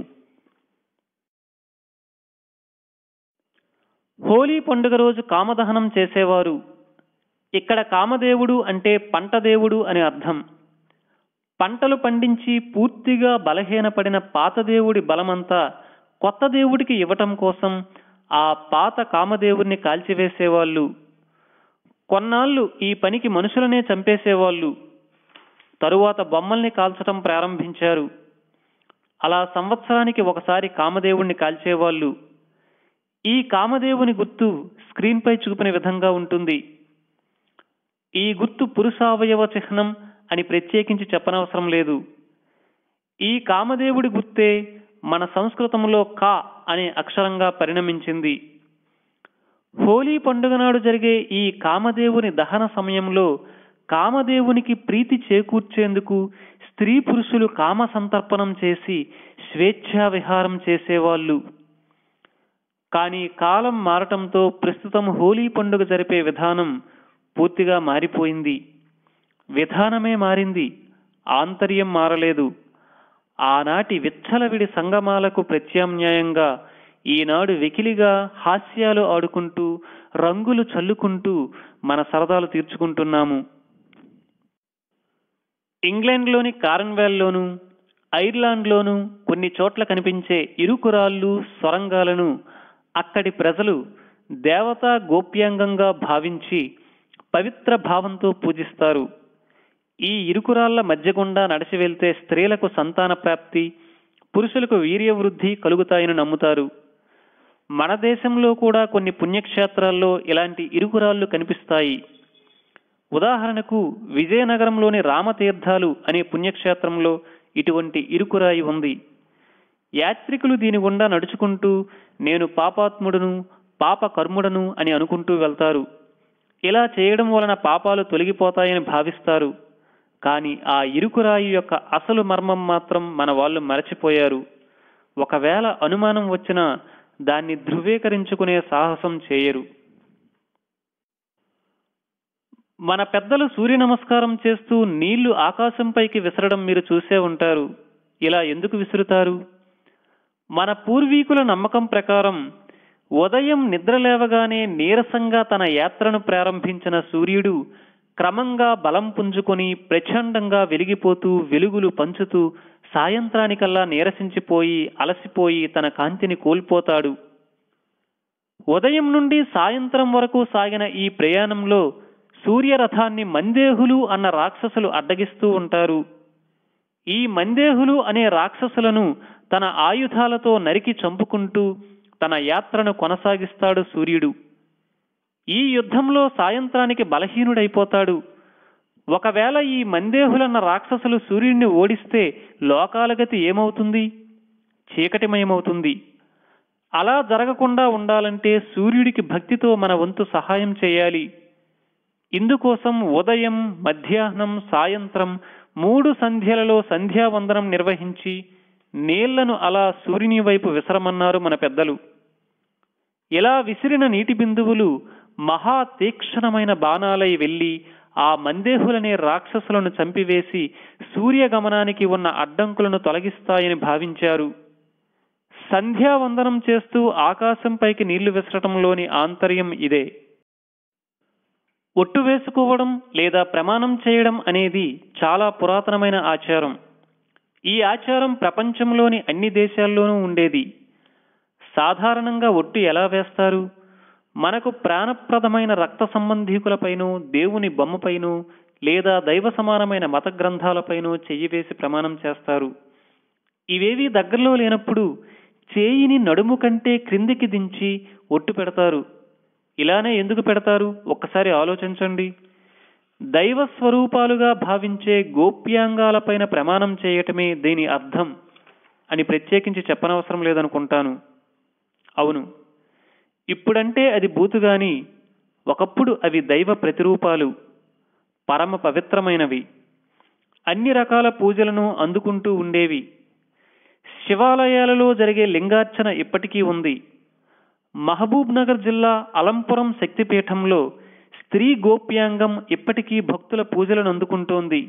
హోలీ పండుగ రోజు కామదహనం చేసేవారు ఇక్కడ కామదేవుడు అంటే పంట దేవుడు అని అర్థం పంటలు పండించి పూర్తిగా బలహీనపడిన పాత దేవుడి బలమంతా కొత్త దేవుడికి ఇవ్వటం కోసం ఆ పాత కామదేవుడిని కాల్చివేసేవాళ్ళు కొన్నాళ్ళు ఈ పనికి మనుషులనే చంపేసేవాళ్ళు తరువాత బొమ్మల్ని కాల్చటం ప్రారంభించారు అలా సంవత్సరానికి ఒకసారి కామదేవుణ్ణి కాల్చేవాళ్ళు ఈ కామదేవుని గుర్తు స్క్రీన్ పై చూపిన విధంగా ఉంటుంది ఈ గుర్తు పురుషావయవ చిహ్నం అని ప్రత్యేకించి చెప్పనవసరం లేదు ఈ కామదేవుడి గుర్తే మన సంస్కృతంలో కా అనే అక్షరంగా పరిణమించింది హోలీ పండుగ నాడు జరిగే ఈ కామదేవుని దహన సమయంలో కామదేవునికి ప్రీతి చేకూర్చేందుకు స్త్రీ పురుషులు కామ సంతర్పణం చేసి స్వేచ్ఛా విహారం చేసేవాళ్ళు కానీ కాలం మారటంతో ప్రస్తుతం హోలీ పండుగ జరిపే విధానం పూర్తిగా మారిపోయింది విధానమే మారింది ఆంతర్యం మారలేదు ఆనాటి విచ్చలవిడి సంగమాలకు ప్రత్యామ్నాయంగా ఈనాడు వెకిలిగా హాస్యాలు ఆడుకుంటూ రంగులు చల్లుకుంటూ మన సరదాలు తీర్చుకుంటున్నాము ఇంగ్లాండ్లోని కార్న్వాల్లోను ఐర్లాండ్లోను కొన్ని చోట్ల కనిపించే ఇరుకురాళ్ళు సొరంగాలను అక్కడి ప్రజలు దేవతా గోప్యాంగంగా భావించి పవిత్ర భావంతో పూజిస్తారు ఈ ఇరుకురాళ్ల మధ్య గుండా నడిచి వెళ్తే స్త్రీలకు సంతాన ప్రాప్తి పురుషులకు వీర్యవృద్ధి కలుగుతాయని నమ్ముతారు మన దేశంలో కూడా కొన్ని పుణ్యక్షేత్రాల్లో ఇలాంటి ఇరుకురాళ్ళు కనిపిస్తాయి ఉదాహరణకు విజయనగరంలోని రామతీర్థాలు అనే పుణ్యక్షేత్రంలో ఇటువంటి ఇరుకురాయి ఉంది యాత్రికులు దీని గుండా నడుచుకుంటూ నేను పాపాత్ముడును పాప కర్ముడను అని అనుకుంటూ వెళ్తారు ఇలా చేయడం వలన పాపాలు తొలగిపోతాయని భావిస్తారు కానీ ఆ ఇరుకురాయి యొక్క అసలు మర్మం మాత్రం మన వాళ్ళు మరచిపోయారు ఒకవేళ అనుమానం వచ్చినా దాన్ని ధృవీకరించుకునే సాహసం చేయరు మన పెద్దలు సూర్య నమస్కారం చేస్తూ నీళ్లు ఆకాశంపైకి విసరడం మీరు చూసే ఉంటారు ఇలా ఎందుకు విసురుతారు మన పూర్వీకుల నమ్మకం ప్రకారం ఉదయం నిద్రలేవగానే నీరసంగా తన యాత్రను ప్రారంభించిన సూర్యుడు క్రమంగా బలం పుంజుకొని ప్రచండంగా వెలిగిపోతూ వెలుగులు పంచుతూ సాయంత్రానికల్లా నీరసించిపోయి అలసిపోయి తన కాంతిని కోల్పోతాడు ఉదయం నుండి సాయంత్రం వరకు సాగిన ఈ ప్రయాణంలో సూర్యరథాన్ని మందేహులు అన్న రాక్షసులు అడ్డగిస్తూ ఉంటారు ఈ మందేహులు అనే రాక్షసులను తన ఆయుధాలతో నరికి చంపుకుంటూ తన యాత్రను కొనసాగిస్తాడు సూర్యుడు ఈ యుద్ధంలో సాయంత్రానికి బలహీనుడైపోతాడు ఒకవేళ ఈ మందేహులన్న రాక్షసులు సూర్యుడిని ఓడిస్తే లోకాల గతి ఏమవుతుంది చీకటిమయమవుతుంది అలా జరగకుండా ఉండాలంటే సూర్యుడికి భక్తితో మన వంతు సహాయం చేయాలి ఇందుకోసం ఉదయం మధ్యాహ్నం సాయంత్రం మూడు సంధ్యలలో సంధ్యావందనం నిర్వహించి నీళ్లను అలా సూర్యుని వైపు విసరమన్నారు మన పెద్దలు ఇలా విసిరిన నీటి బిందువులు మహా తీక్షణమైన బాణాలై వెళ్లి ఆ మందేహులనే రాక్షసులను చంపివేసి సూర్యగమనానికి ఉన్న అడ్డంకులను తొలగిస్తాయని భావించారు సంధ్యావందనం చేస్తూ ఆకాశంపైకి నీళ్లు విసరటంలోని ఆంతర్యం ఇదే ఒట్టు వేసుకోవడం లేదా ప్రమాణం చేయడం అనేది చాలా పురాతనమైన ఆచారం ఈ ఆచారం ప్రపంచంలోని అన్ని దేశాల్లోనూ ఉండేది సాధారణంగా ఒట్టు ఎలా వేస్తారు మనకు ప్రాణప్రదమైన రక్త సంబంధీకులపైనో దేవుని బొమ్మపైనో లేదా దైవ సమానమైన మత గ్రంథాలపైనో చెయ్యి వేసి ప్రమాణం చేస్తారు ఇవేవీ దగ్గరలో లేనప్పుడు చేయిని నడుము కంటే క్రిందికి దించి ఒట్టు పెడతారు ఇలానే ఎందుకు పెడతారు ఒక్కసారి ఆలోచించండి దైవ స్వరూపాలుగా భావించే గోప్యాంగాలపైన ప్రమాణం చేయటమే దీని అర్థం అని ప్రత్యేకించి చెప్పనవసరం లేదనుకుంటాను అవును ఇప్పుడంటే అది బూతుగాని ఒకప్పుడు అవి దైవ ప్రతిరూపాలు పరమ పవిత్రమైనవి అన్ని రకాల పూజలను అందుకుంటూ ఉండేవి శివాలయాలలో జరిగే లింగార్చన ఇప్పటికీ ఉంది మహబూబ్ నగర్ జిల్లా అలంపురం శక్తిపీఠంలో స్త్రీ గోప్యాంగం ఇప్పటికీ భక్తుల పూజలను అందుకుంటోంది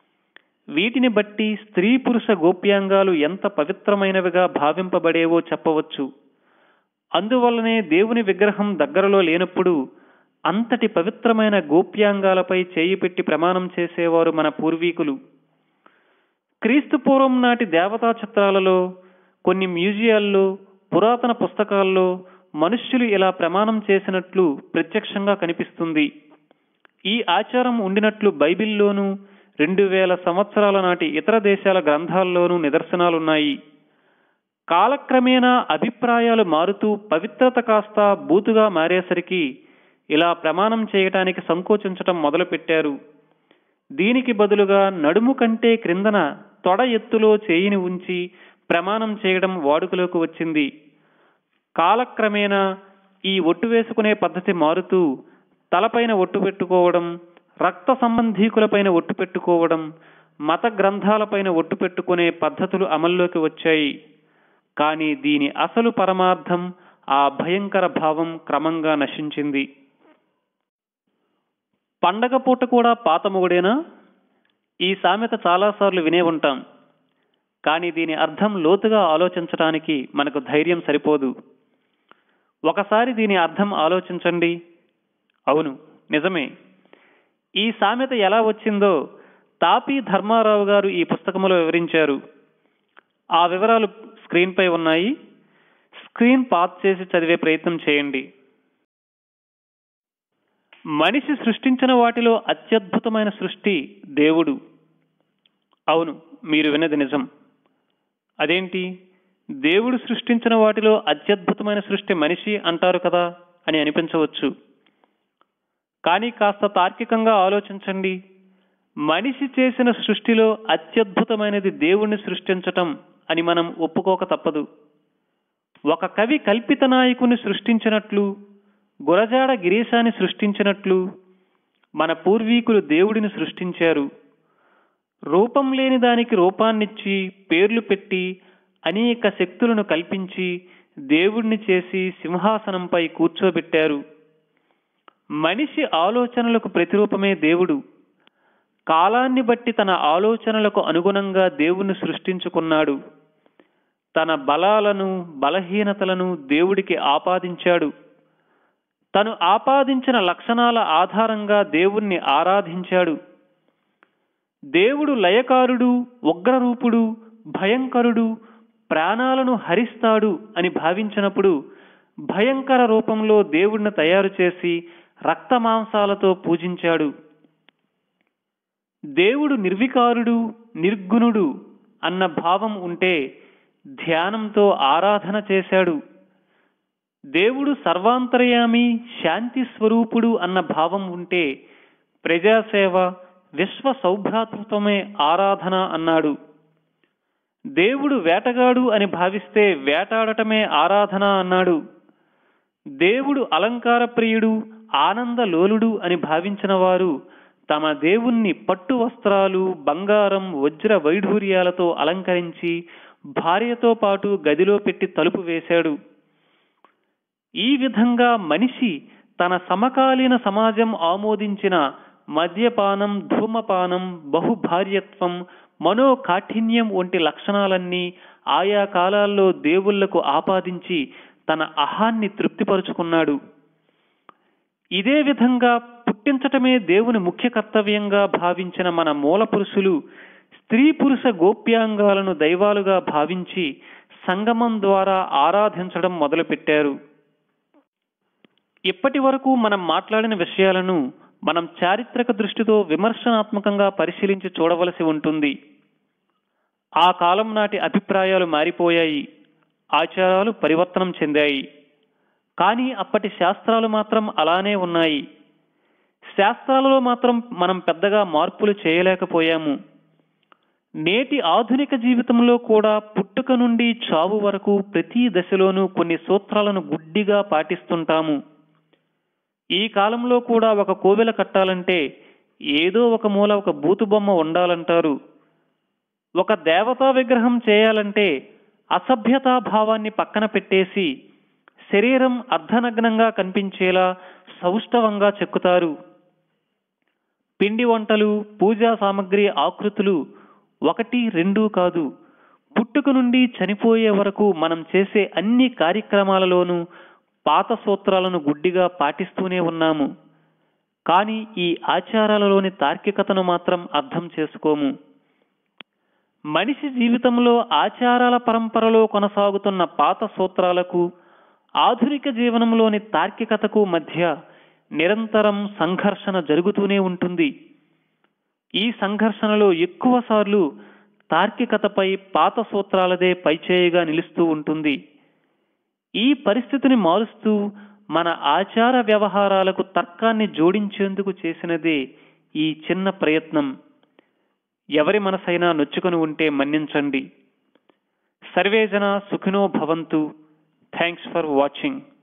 వీటిని బట్టి స్త్రీ పురుష గోప్యాంగాలు ఎంత పవిత్రమైనవిగా భావింపబడేవో చెప్పవచ్చు అందువల్లనే దేవుని విగ్రహం దగ్గరలో లేనప్పుడు అంతటి పవిత్రమైన గోప్యాంగాలపై చేయి పెట్టి ప్రమాణం చేసేవారు మన పూర్వీకులు క్రీస్తు పూర్వం నాటి దేవతా చిత్రాలలో కొన్ని మ్యూజియాల్లో పురాతన పుస్తకాల్లో మనుష్యులు ఇలా ప్రమాణం చేసినట్లు ప్రత్యక్షంగా కనిపిస్తుంది ఈ ఆచారం ఉండినట్లు బైబిల్లోనూ రెండు వేల సంవత్సరాల నాటి ఇతర దేశాల గ్రంథాల్లోనూ నిదర్శనాలున్నాయి కాలక్రమేణా అభిప్రాయాలు మారుతూ పవిత్రత కాస్త బూతుగా మారేసరికి ఇలా ప్రమాణం చేయటానికి సంకోచించటం మొదలుపెట్టారు దీనికి బదులుగా నడుము కంటే క్రిందన తొడ ఎత్తులో చేయిని ఉంచి ప్రమాణం చేయడం వాడుకలోకి వచ్చింది కాలక్రమేణా ఈ ఒట్టు వేసుకునే పద్ధతి మారుతూ తలపైన ఒట్టు పెట్టుకోవడం రక్త సంబంధీకులపైన ఒట్టు పెట్టుకోవడం మత గ్రంథాలపైన ఒట్టు పెట్టుకునే పద్ధతులు అమల్లోకి వచ్చాయి కానీ దీని అసలు పరమార్థం ఆ భయంకర భావం క్రమంగా నశించింది పండగ పూట కూడా పాత మొగుడేనా ఈ సామెత చాలాసార్లు వినే ఉంటాం కానీ దీని అర్థం లోతుగా ఆలోచించడానికి మనకు ధైర్యం సరిపోదు ఒకసారి దీని అర్థం ఆలోచించండి అవును నిజమే ఈ సామెత ఎలా వచ్చిందో తాపి ధర్మారావు గారు ఈ పుస్తకంలో వివరించారు ఆ వివరాలు స్క్రీన్ పై ఉన్నాయి స్క్రీన్ పాస్ చేసి చదివే ప్రయత్నం చేయండి మనిషి సృష్టించిన వాటిలో అత్యద్భుతమైన సృష్టి దేవుడు అవును మీరు విన్నది నిజం అదేంటి దేవుడు సృష్టించిన వాటిలో అత్యద్భుతమైన సృష్టి మనిషి అంటారు కదా అని అనిపించవచ్చు కానీ కాస్త తార్కికంగా ఆలోచించండి మనిషి చేసిన సృష్టిలో అత్యద్భుతమైనది దేవుణ్ణి సృష్టించటం అని మనం ఒప్పుకోక తప్పదు ఒక కవి కల్పిత నాయకుని సృష్టించినట్లు గురజాడ గిరీశాన్ని సృష్టించినట్లు మన పూర్వీకులు దేవుడిని సృష్టించారు రూపం లేని దానికి రూపాన్నిచ్చి పేర్లు పెట్టి అనేక శక్తులను కల్పించి దేవుణ్ణి చేసి సింహాసనంపై కూర్చోబెట్టారు మనిషి ఆలోచనలకు ప్రతిరూపమే దేవుడు కాలాన్ని బట్టి తన ఆలోచనలకు అనుగుణంగా దేవుణ్ణి సృష్టించుకున్నాడు తన బలాలను బలహీనతలను దేవుడికి ఆపాదించాడు తను ఆపాదించిన లక్షణాల ఆధారంగా దేవుణ్ణి ఆరాధించాడు దేవుడు లయకారుడు ఉగ్రరూపుడు భయంకరుడు ప్రాణాలను హరిస్తాడు అని భావించినప్పుడు భయంకర రూపంలో దేవుడిని తయారు చేసి రక్తమాంసాలతో పూజించాడు దేవుడు నిర్వికారుడు నిర్గుణుడు అన్న భావం ఉంటే ధ్యానంతో ఆరాధన చేశాడు దేవుడు సర్వాంతర్యామి శాంతి స్వరూపుడు అన్న భావం ఉంటే ప్రజాసేవ విశ్వ సౌభ్రాతృత్వమే ఆరాధన అన్నాడు దేవుడు వేటగాడు అని భావిస్తే వేటాడటమే ఆరాధన అన్నాడు దేవుడు అలంకార ప్రియుడు ఆనందలోలుడు అని భావించిన వారు తమ దేవుణ్ణి పట్టు వస్త్రాలు బంగారం వజ్ర వైఢూర్యాలతో అలంకరించి భార్యతో పాటు గదిలో పెట్టి తలుపు వేశాడు ఈ విధంగా మనిషి తన సమకాలీన సమాజం ఆమోదించిన మద్యపానం ధూమపానం బహుభార్యత్వం మనోకాఠిన్యం వంటి లక్షణాలన్నీ ఆయా కాలాల్లో దేవుళ్లకు ఆపాదించి తన అహాన్ని తృప్తిపరుచుకున్నాడు ఇదే విధంగా పుట్టించటమే దేవుని ముఖ్య కర్తవ్యంగా భావించిన మన మూల పురుషులు స్త్రీ పురుష గోప్యాంగాలను దైవాలుగా భావించి సంగమం ద్వారా ఆరాధించడం మొదలుపెట్టారు ఇప్పటి వరకు మనం మాట్లాడిన విషయాలను మనం చారిత్రక దృష్టితో విమర్శనాత్మకంగా పరిశీలించి చూడవలసి ఉంటుంది ఆ కాలం నాటి అభిప్రాయాలు మారిపోయాయి ఆచారాలు పరివర్తనం చెందాయి కానీ అప్పటి శాస్త్రాలు మాత్రం అలానే ఉన్నాయి శాస్త్రాలలో మాత్రం మనం పెద్దగా మార్పులు చేయలేకపోయాము నేటి ఆధునిక జీవితంలో కూడా పుట్టుక నుండి చావు వరకు ప్రతి దశలోనూ కొన్ని సూత్రాలను గుడ్డిగా పాటిస్తుంటాము ఈ కాలంలో కూడా ఒక కోవెల కట్టాలంటే ఏదో ఒక మూల ఒక బూతు బొమ్మ ఉండాలంటారు ఒక దేవతా విగ్రహం చేయాలంటే అసభ్యతా భావాన్ని పక్కన పెట్టేసి శరీరం అర్ధనగ్నంగా కనిపించేలా సౌష్ఠవంగా చెక్కుతారు పిండి వంటలు పూజా సామగ్రి ఆకృతులు ఒకటి రెండు కాదు పుట్టుక నుండి చనిపోయే వరకు మనం చేసే అన్ని కార్యక్రమాలలోనూ పాత సూత్రాలను గుడ్డిగా పాటిస్తూనే ఉన్నాము కానీ ఈ ఆచారాలలోని తార్కికతను మాత్రం అర్థం చేసుకోము మనిషి జీవితంలో ఆచారాల పరంపరలో కొనసాగుతున్న పాత సూత్రాలకు ఆధునిక జీవనంలోని తార్కికతకు మధ్య నిరంతరం సంఘర్షణ జరుగుతూనే ఉంటుంది ఈ సంఘర్షణలో ఎక్కువ సార్లు తార్కికతపై పాత సూత్రాలదే పైచేయిగా నిలుస్తూ ఉంటుంది ఈ పరిస్థితిని మారుస్తూ మన ఆచార వ్యవహారాలకు తర్కాన్ని జోడించేందుకు చేసినదే ఈ చిన్న ప్రయత్నం ఎవరి మనసైనా నొచ్చుకొని ఉంటే మన్నించండి సర్వేజన సుఖినో భవంతు థ్యాంక్స్ ఫర్ వాచింగ్